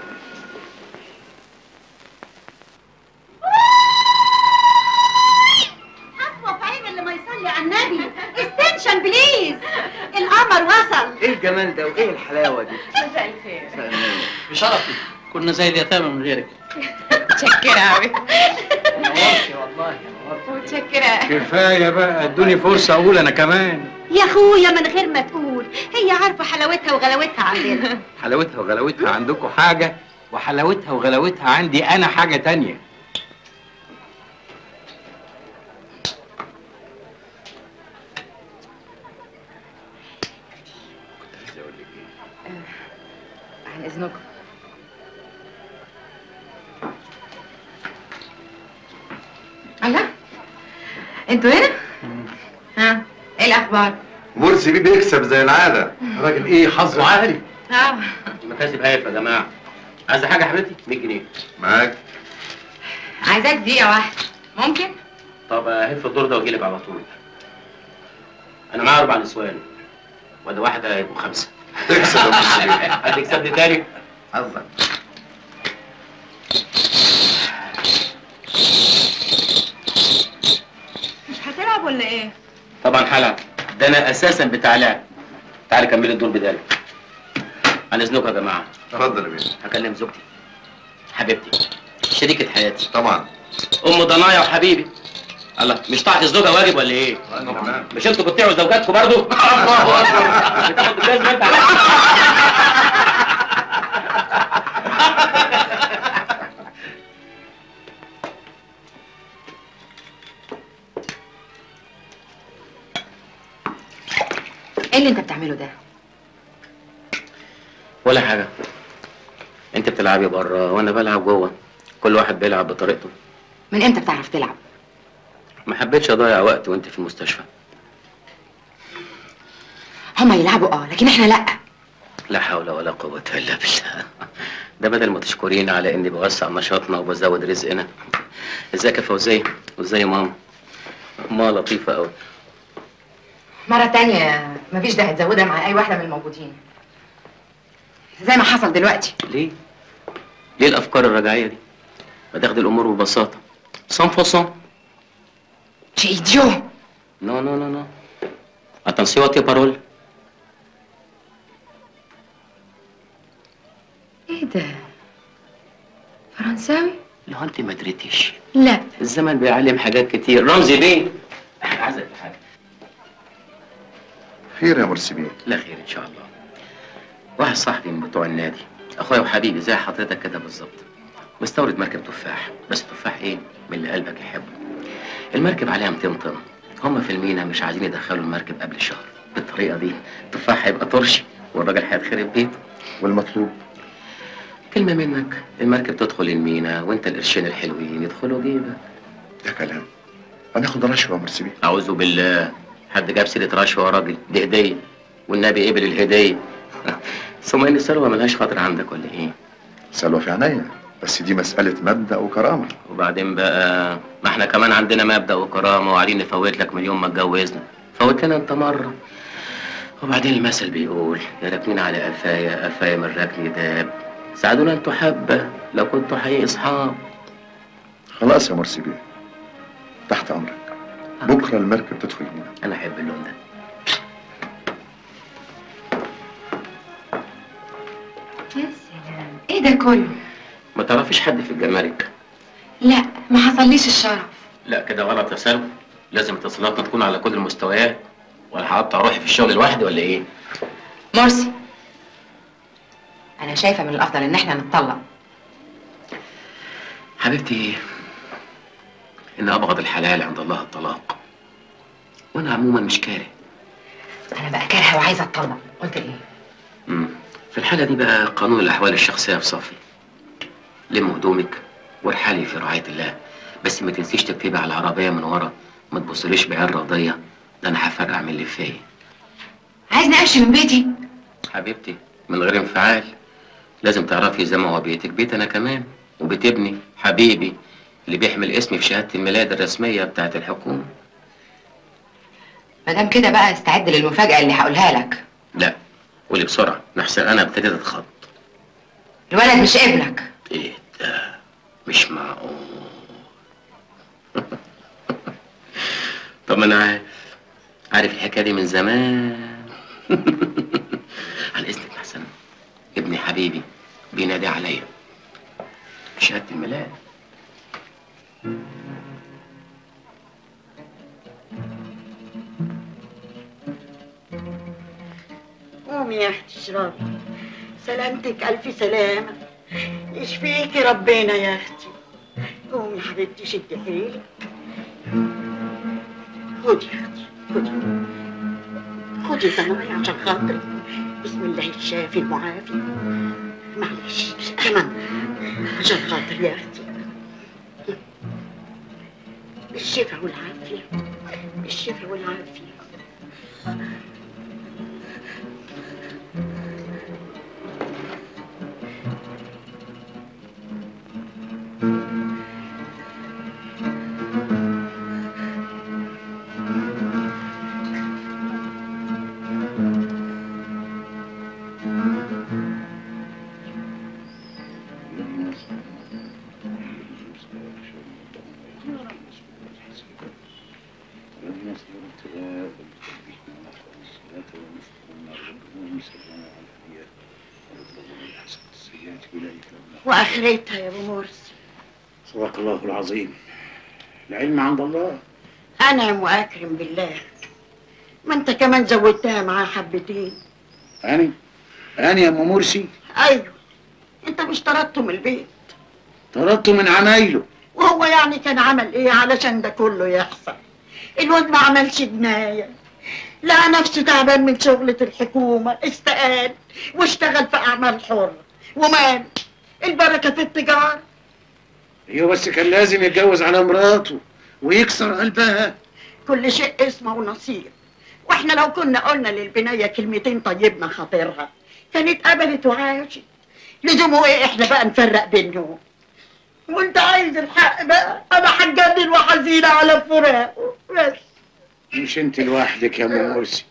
حسوة في عين اللي ما يصلي على النبي استنشن بليز القمر وصل ايه الجمال ده وايه الحلاوه دي مساء الخير بشرفي كنا زي اليتامى من غيرك متشكرة أوي نورتي والله متشكرة كفايه بقى ادوني فرصه اقول انا كمان يا اخويا من غير ما تقول هي عارفة حلاوتها وغلاوتها عندنا حلاوتها وغلاوتها عندكم حاجه وحلاوتها وغلاوتها عندي انا حاجه تانية عن إذنكم الله انتوا هنا؟ ها ايه الأخبار؟ مرسي بيه بيكسب زي العاده راجل ايه حظه عالي اه المكاسب هايفه يا جماعه عايزه حاجه يا حبيبتي 100 جنيه معاك عايزاك دقيقة واحدة ممكن؟ طب هف الدور ده واجيلك على طول انا معايا اربع نسوان وده واحده يبقوا خمسه تكسب يا مرسي بيه هتكسبني تاني حظك مش هتلعب ولا ايه؟ طبعا هلعب ده انا اساسا بتاع لعب تعالي كملي الدور بدالي عن اذنكم يا جماعه اتفضل يا بيه هكلم زوجتي حبيبتي شريكة حياتي طبعا ام ضنايا وحبيبي الله مش طاعة الزوجة واجب ولا ايه؟ تمام مش انتوا بتطيعوا زوجاتكم برضو؟ الله اكبر بتاخد الجزمة انت على ايه اللي انت بتعمله ده؟ ولا حاجة انت بتلعبي بره وانا بلعب جوه كل واحد بيلعب بطريقته من امتى بتعرف تلعب؟ ما حبيتش اضيع وقت وانت في المستشفى هما يلعبوا اه لكن احنا لا لا حول ولا قوة الا بالله ده بدل ما تشكرين على اني بوسع نشاطنا وبزود رزقنا ازيك يا فوزية وازاي ماما ماما لطيفة قوي مرة تانية مفيش داعي تزودها مع أي واحدة من الموجودين زي ما حصل دلوقتي ليه؟ ليه الافكار الرجعية دي؟ ما تاخدي الامور ببساطة سان فوسون شي ايديو نو نو نو نو اتنسيون تي بارول ايه ده؟ فرنساوي؟ لو انت ما دريتيش لا الزمن بيعلم حاجات كتير رمزي بيه عايزك في حاجة خير يا مرسي بيه لا خير ان شاء الله واحد صاحبي من بتوع النادي اخويا وحبيبي زي حضرتك كده بالظبط مستورد مركب تفاح بس تفاح ايه من اللي قلبك يحبه المركب عليها 200 طن هم في المينا مش عايزين يدخلوا المركب قبل شهر بالطريقه دي التفاح هيبقى طرش والراجل هيتخرب بيته والمطلوب كلمه منك المركب تدخل المينا وانت القرشين الحلوين يدخلوا جيبك ده كلام هناخد رشوه يا مرسي بيه اعوذ بالله حد جاب سيره رشوه يا راجل دي هديه والنبي قبل الهديه ثم ان الثروه ملهاش خاطر عندك ولا ايه سلوى في عينيا بس دي مسألة مبدأ وكرامة وبعدين بقى ما احنا كمان عندنا مبدأ وكرامة وقاعدين نفوت لك من يوم ما اتجوزنا فوت لنا انت مرة وبعدين المثل بيقول يا راكنين على قفايا قفايا من ركن داب ساعدونا انتوا حبة لو كنتوا حقيقي اصحاب خلاص يا مرسي بيه تحت أمرك بكرة المركب تدخل هنا انا احب اللون ده ايه ده كله ما تعرفيش حد في الجمارك لا ما حصليش الشرف لا كده غلط يا سلوى لازم اتصالاتنا تكون على كل المستويات ولا هقطع روحي في الشغل لوحدي ولا ايه مرسي انا شايفه من الافضل ان احنا نتطلق حبيبتي ان ابغض الحلال عند الله الطلاق وانا عموما مش كاره انا بقى كارهه وعايزه اتطلق قلت ايه مم. في الحالة دي بقى قانون الأحوال الشخصية في صفي لم هدومك وارحلي في رعاية الله بس ما تنسيش تكتبي على العربية من ورا ما تبصليش بعين راضية ده أنا هفرقع من اللي فيا عايزني امشي من بيتي حبيبتي من غير انفعال لازم تعرفي زي ما هو بيتك بيت أنا كمان وبيت ابني حبيبي اللي بيحمل اسمي في شهادة الميلاد الرسمية بتاعت الحكومة ما دام كده بقى استعد للمفاجاه اللي هقولها لك لا قولي بسرعة نحسن أنا ابتديت أتخض الولد مش ابنك إيه ده مش معقول طب ما أنا عارف عارف الحكاية دي من زمان على إذنك حسن ابني حبيبي بينادي عليا في شهادة الميلاد قومي يا اختي اشربي سلامتك الف سلامه يشفيكي ربنا يا اختي قومي يا حبيبتي شدي حيلك خدي يا اختي خدي خدي كمان عشان خاطري بسم الله الشافي المعافي معلش كمان عشان خاطري يا اختي بالشفا والعافيه بالشفا والعافيه واخرتها يا ابو مرسي صدق الله العظيم العلم عند الله انعم واكرم بالله ما انت كمان زودتها معاه حبتين أنا أنا يا أم مرسي ايوه انت مش طردته من البيت طردته من عمايله وهو يعني كان عمل ايه علشان ده كله يحصل الواد ما عملش جناية لقى نفسه تعبان من شغلة الحكومة استقال واشتغل في أعمال حرة ومال البركة في التجارة هي بس كان لازم يتجوز على مراته ويكسر قلبها كل شيء اسمه ونصيب واحنا لو كنا قلنا للبنية كلمتين طيبنا خاطرها كانت قبلت وعاشت لزومه ايه احنا بقى نفرق بينهم وانت عايز الحق بقى انا هتجنن وحزينة على فراقه بس مش انت لوحدك يا ام مرسي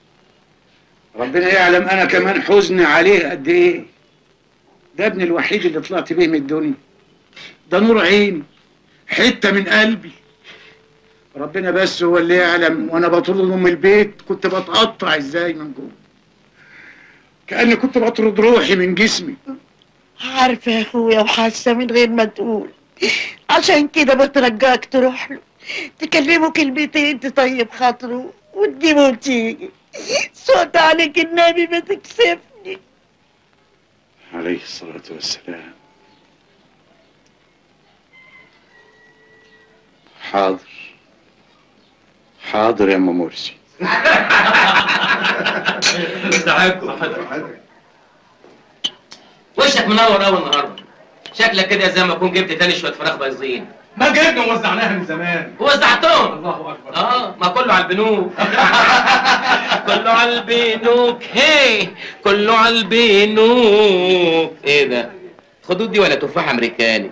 ربنا يعلم انا كمان حزن عليه قد ايه ده ابني الوحيد اللي طلعت بيه من الدنيا ده نور عيني حته من قلبي ربنا بس هو اللي يعلم وانا بطرده من البيت كنت بتقطع ازاي من جوه كاني كنت بطرد روحي من جسمي عارفة يا اخويا وحاسة من غير ما تقول عشان كده بترجاك تروح له تكلمه كلمتين تطيب خاطره وتجيبه وتيجي صوت عليك النبي ما تكسفني عليه الصلاة والسلام حاضر حاضر يا ام مرسي وشك منور قوي النهارده شكلك كده زي ما اكون جبت تاني شويه فراخ بايظين ما جبنا ووزعناها من زمان وزعتهم الله اكبر اه ما كله على البنوك كله على البنوك هي كله على البنوك ايه ده خدود دي ولا تفاح امريكاني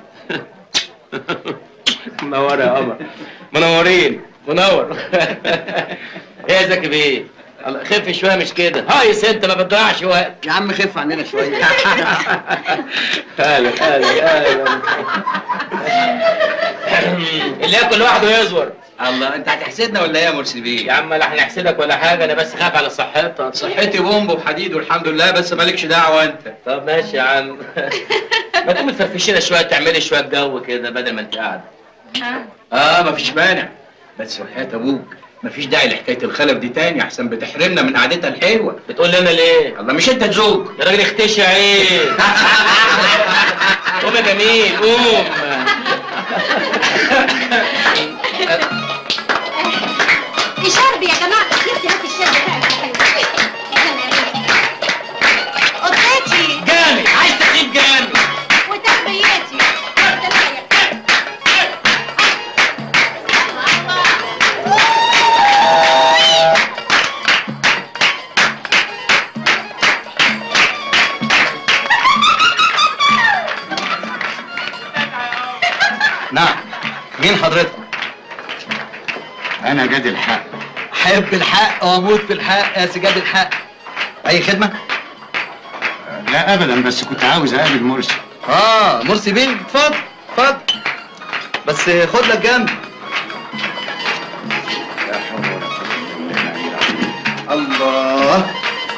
منور يا قمر منورين منور ايه يا زكي بيه الله خف شويه مش كده هايس انت ما بتضيعش وقت يا عم خف عننا شويه اهلا اهلا اهلا اللي ياكل لوحده يزور الله انت هتحسدنا ولا ايه يا مرسي بيه؟ يا عم لا هنحسدك ولا حاجه انا بس خاف على صحتك صحتي بومب وحديد والحمد لله بس مالكش دعوه انت طب ماشي يا عم ما تقوم تفرفشينا شويه تعملي شويه جو كده بدل ما انت قاعده اه مفيش مانع بس وحياة ابوك مفيش داعي لحكايه الخلف دي تاني احسن بتحرمنا من قعدتها الحلوه بتقول لنا ليه؟ الله مش انت تزوج يا راجل اختشي عيب قوم يا جميل قوم شرب يا جماعه اختي هات الشرب بتاعك قطتي جامد عايز تخيب جامد وتحرياتي نعم مين حضرتك؟ انا جاد الحق حب الحق واموت في الحق يا سجاد الحق اي خدمه؟ لا ابدا بس كنت عاوز اقابل مرسي اه مرسي بيه اتفضل اتفضل بس خد لك جنب الله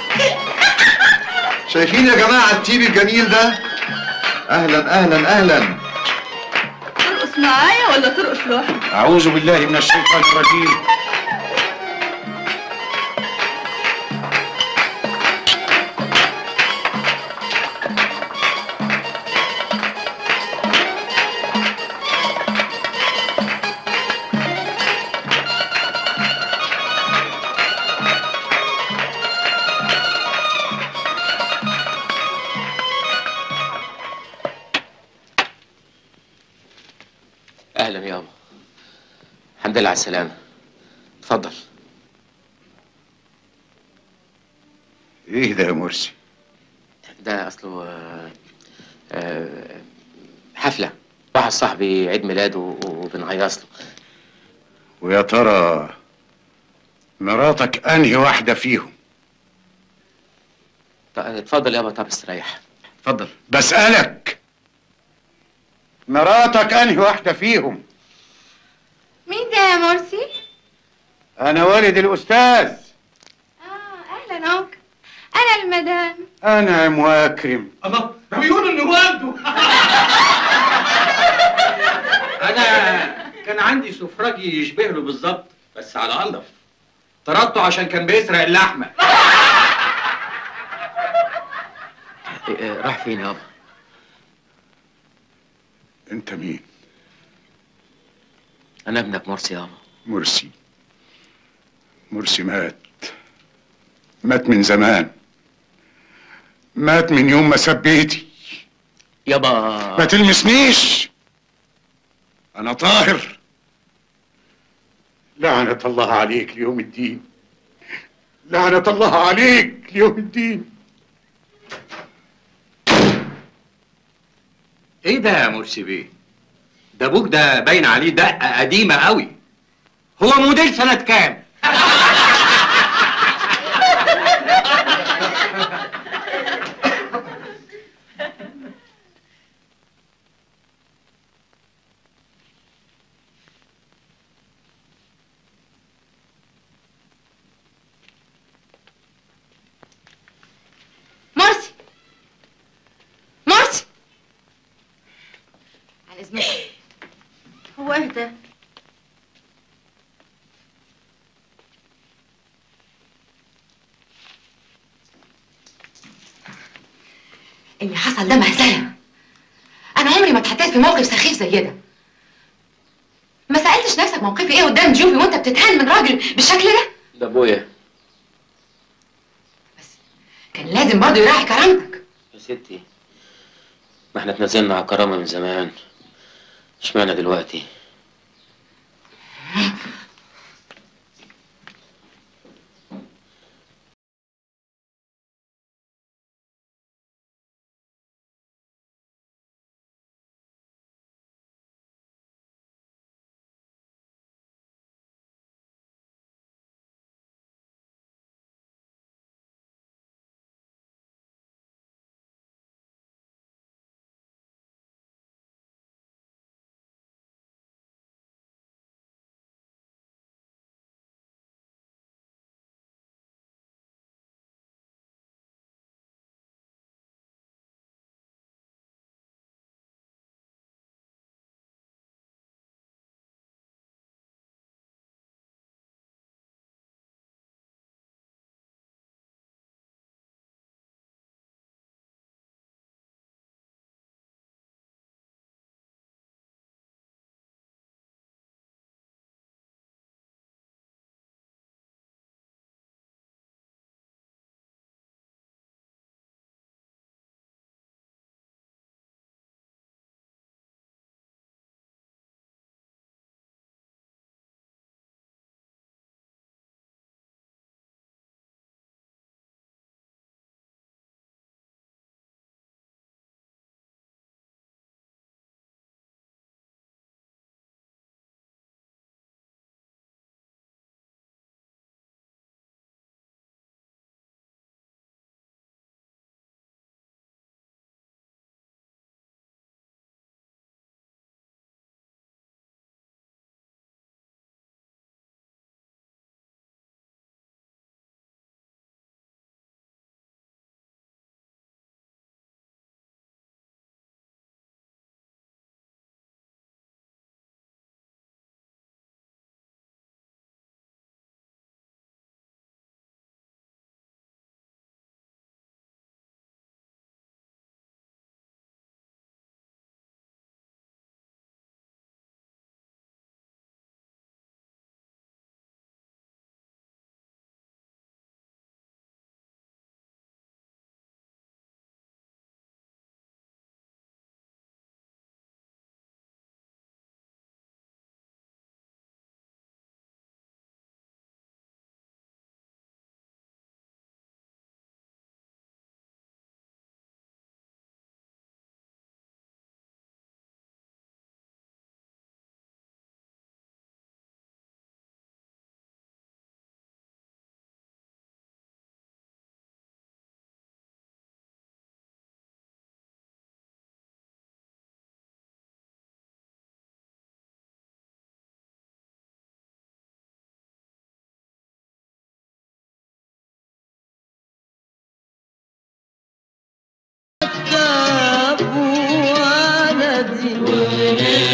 شايفين يا جماعه التيب الجميل ده اهلا اهلا اهلا ترقص معايا ولا ترقص لوحدك؟ اعوذ بالله من الشيطان الرجيم اهلا يابا الحمد لله على السلامه اتفضل ايه ده يا مرسي ده اصله آه، آه، حفله واحد صاحبي عيد ميلاده وبنهيص له ويا ترى مراتك انهي واحده فيهم طب اتفضل يابا طب استريح اتفضل بسالك مراتك انهي واحده فيهم مين ده يا مرسي؟ انا والد الاستاذ اهلا اوك انا المدام انا مواكرم الله ده بيقول انه والده انا كان عندي سفراجي يشبه له بالظبط بس على انضف طردته عشان كان بيسرق اللحمه إيه، راح فين يابا انت مين انا ابنك مرسي يابا مرسي مرسي مات مات من زمان مات من يوم ما ساب بيتي يابا ما تلمسنيش انا طاهر لعنة الله عليك ليوم الدين لعنة الله عليك ليوم الدين ايه ده يا مرسي بيه ده ابوك ده باين عليه دقه قديمه قوي هو موديل سنه كام مرسي مرسي عن اذنك هو اهدى اللي حصل ده مهزله انا عمري ما اتحطيت في موقف سخيف زي ده ما سالتش نفسك موقفي ايه قدام ضيوفي وانت بتتهان من راجل بالشكل ده ده ابويا كان لازم برضه يراعي كرامتك يا ستي ما احنا اتنزلنا على الكرامه من زمان اشمعنى دلوقتي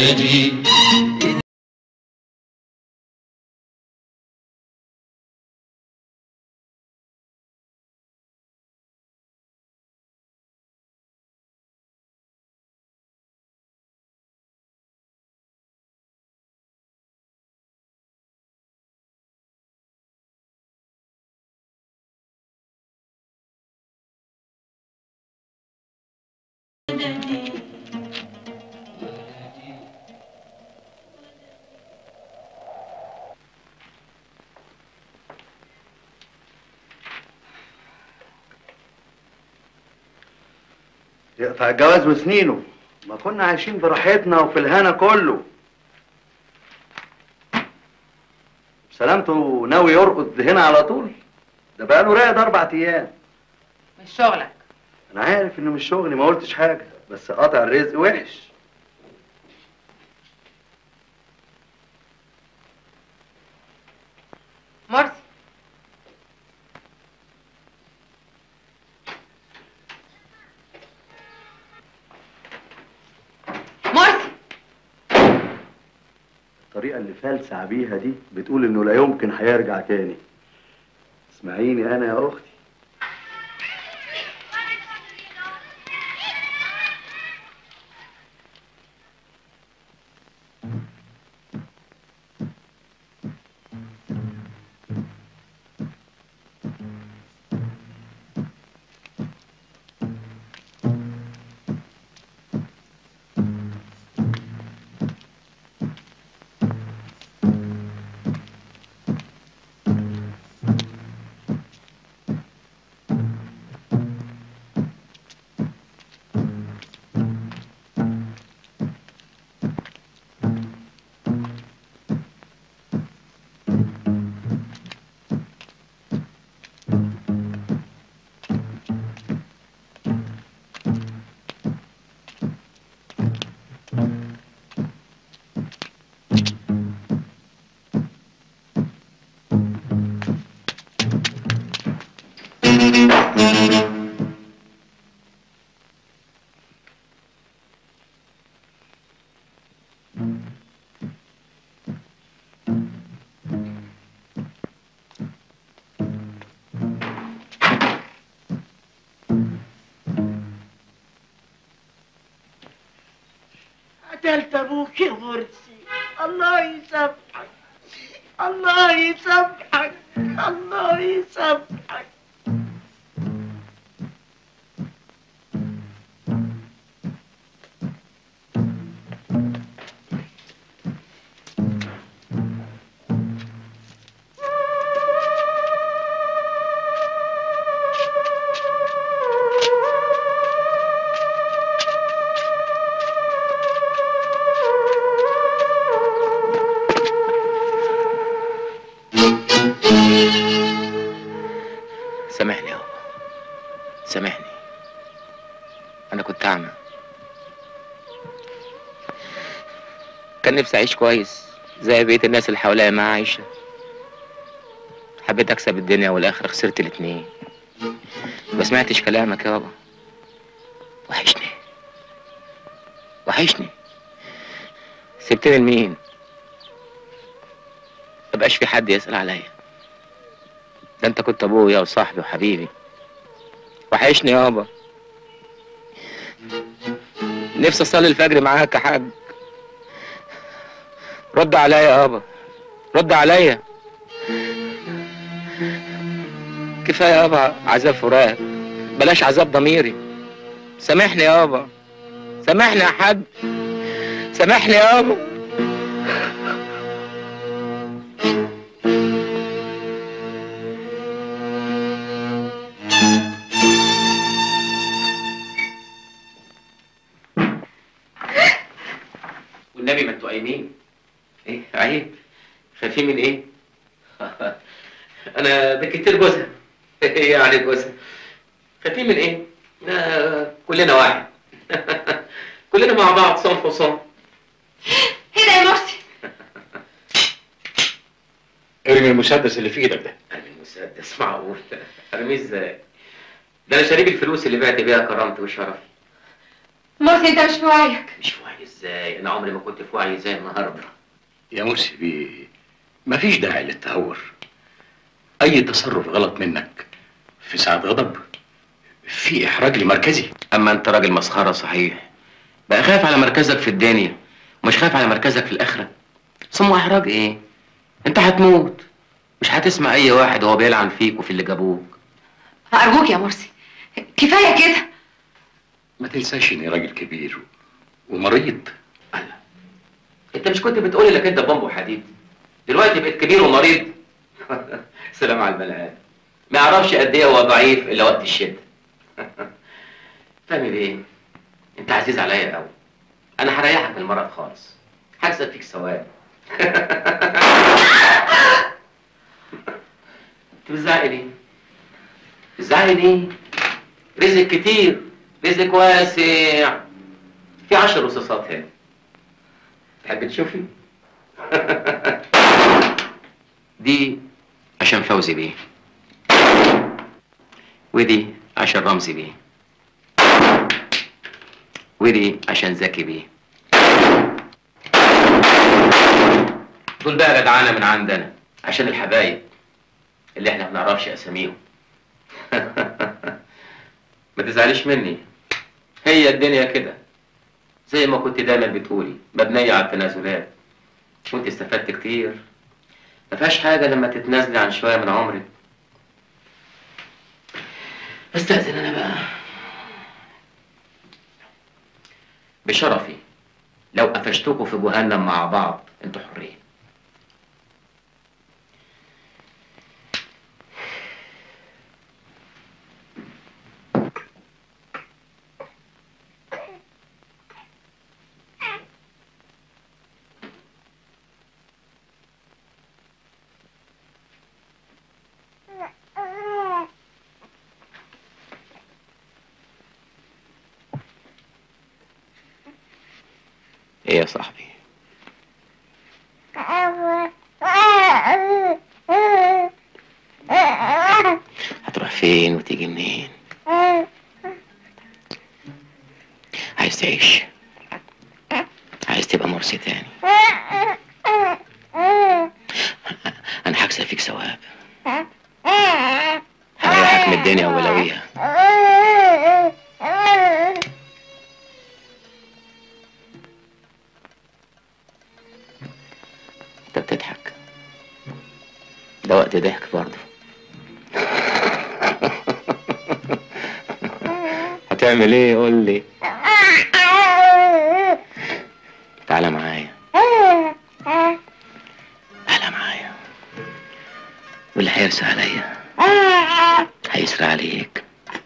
بلدي يقطع الجواز وسنينه ما كنا عايشين براحتنا وفي الهنا كله سلامته ناوي يرقد هنا على طول ده بقاله راقد اربع ايام مش شغلك انا عارف انه مش شغلي ما قلتش حاجه بس قطع الرزق وحش مرسي مرسي الطريقه اللي فالسع بيها دي بتقول انه لا يمكن هيرجع تاني اسمعيني انا يا اختي قتلت ابوك يا مرسي الله يسامحك الله يسامحك الله يسامحك سامحني يابا سامحني انا كنت اعمى كان نفسي اعيش كويس زي بقيه الناس اللي حواليا ما عايشه حبيت اكسب الدنيا والاخره خسرت الاتنين ما سمعتش كلامك يابا وحشني وحشني سبتني لمين مبقاش في حد يسأل عليا ده انت كنت ابويا وصاحبي وحبيبي وحشني يابا نفسي اصلي الفجر معاك يا حاج رد عليا يابا رد عليا كفايه يابا عذاب فراق بلاش عذاب ضميري سامحني يابا سامحني يا حاج سامحني يابا والنبي ما انتوا قايمين ايه عيب خايفين من ايه انا ده كتير جوزها ايه يعني جوزها خايفين من ايه آه كلنا واحد كلنا مع بعض صنف وصنف هنا يا مرسي ارمي المسدس اللي في ايدك ده ارمي المسدس معقول ارميه ازاي ده انا شاريك الفلوس اللي بعت بيها كرامتي وشرفي مرسي انت مش في وعيك مش كويس ازاي انا عمري ما كنت في وعي زي النهارده يا مرسي بيه مفيش داعي للتهور اي تصرف غلط منك في ساعة غضب في احراج لمركزي اما انت راجل مسخره صحيح بقى خايف على مركزك في الدنيا ومش خايف على مركزك في الاخره ثم احراج ايه انت هتموت مش هتسمع اي واحد وهو بيلعن فيك وفي اللي جابوك ارجوك يا مرسي كفايه كده ما تنساش اني راجل كبير ومريض انت مش كنت بتقولي انك انت بامبو حديد دلوقتي بقيت كبير ومريض سلام على البني ما يعرفش قد ايه هو ضعيف الا وقت الشده فاهم ايه انت عزيز عليا قوي انا هريحك من المرض خالص هكسب فيك ثواب انت بتزعقي ليه بتزعقي ليه رزق كتير رزق واسع في عشر رصاصات هنا تحب تشوفي دي عشان فوزي بيه ودي عشان رمزي بيه ودي عشان زكي بيه دول بقى جدعانه من عندنا عشان الحبايب اللي احنا ما بنعرفش اساميهم ما تزعليش مني هي الدنيا كده زي ما كنت دايما بتقولي مبنيه على التنازلات وانت استفدت كتير ما فيهاش حاجه لما تتنازلي عن شويه من عمرك استاذن انا بقى بشرفي لو قفشتكوا في جهنم مع بعض انتوا حرين ايه يا صاحبي هتروح فين وتيجي منين عايز تعيش عايز تبقى مرسي تاني انا هكسب فيك ثواب هريحك من الدنيا وبلاويها انت بتضحك ده وقت ضحك برضه هتعمل ايه قول لي تعالى معايا تعالى معايا واللي هيرسى عليا هيسرى عليك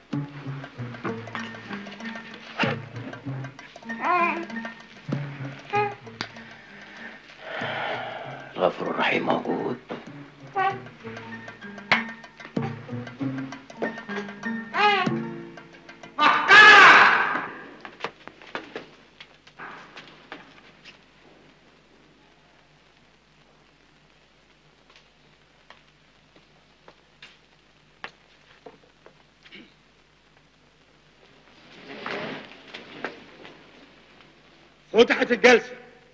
الغفور الرحيم موجود فتحت الجلسة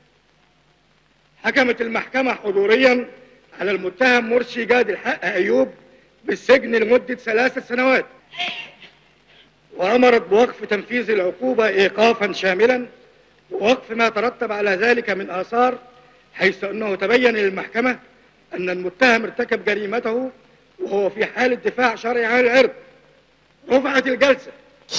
حكمت المحكمة حضوريا على المتهم مرسي جاد الحق أيوب بالسجن لمدة ثلاث سنوات وأمرت بوقف تنفيذ العقوبة إيقافا شاملا ووقف ما ترتب على ذلك من آثار حيث أنه تبين للمحكمة أن المتهم ارتكب جريمته وهو في حالة دفاع شرعي عن العرض رفعت الجلسة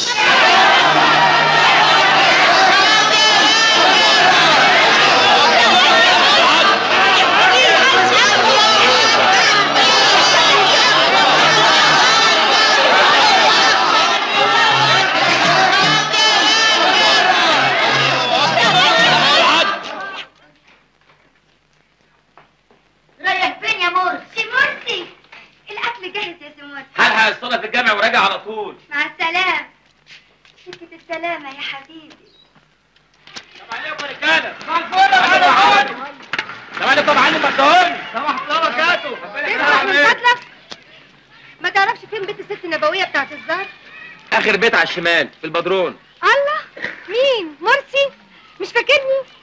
رايح فين يا مرسي مرسي الاكل جاهز يا سي مرسي هلحق الصلاة في الجامع وراجع على طول مع السلامه سكة السلامه يا حبيبي السلام عليكم يا رجاله صباح الفل يا معلم السلام عليكم يا معلم مدهوني صباح الله وبركاته اسمع من فضلك ما تعرفش فين بيت الست النبويه بتاعت الزهر اخر بيت على الشمال في البدرون الله مين مرسي مش فاكرني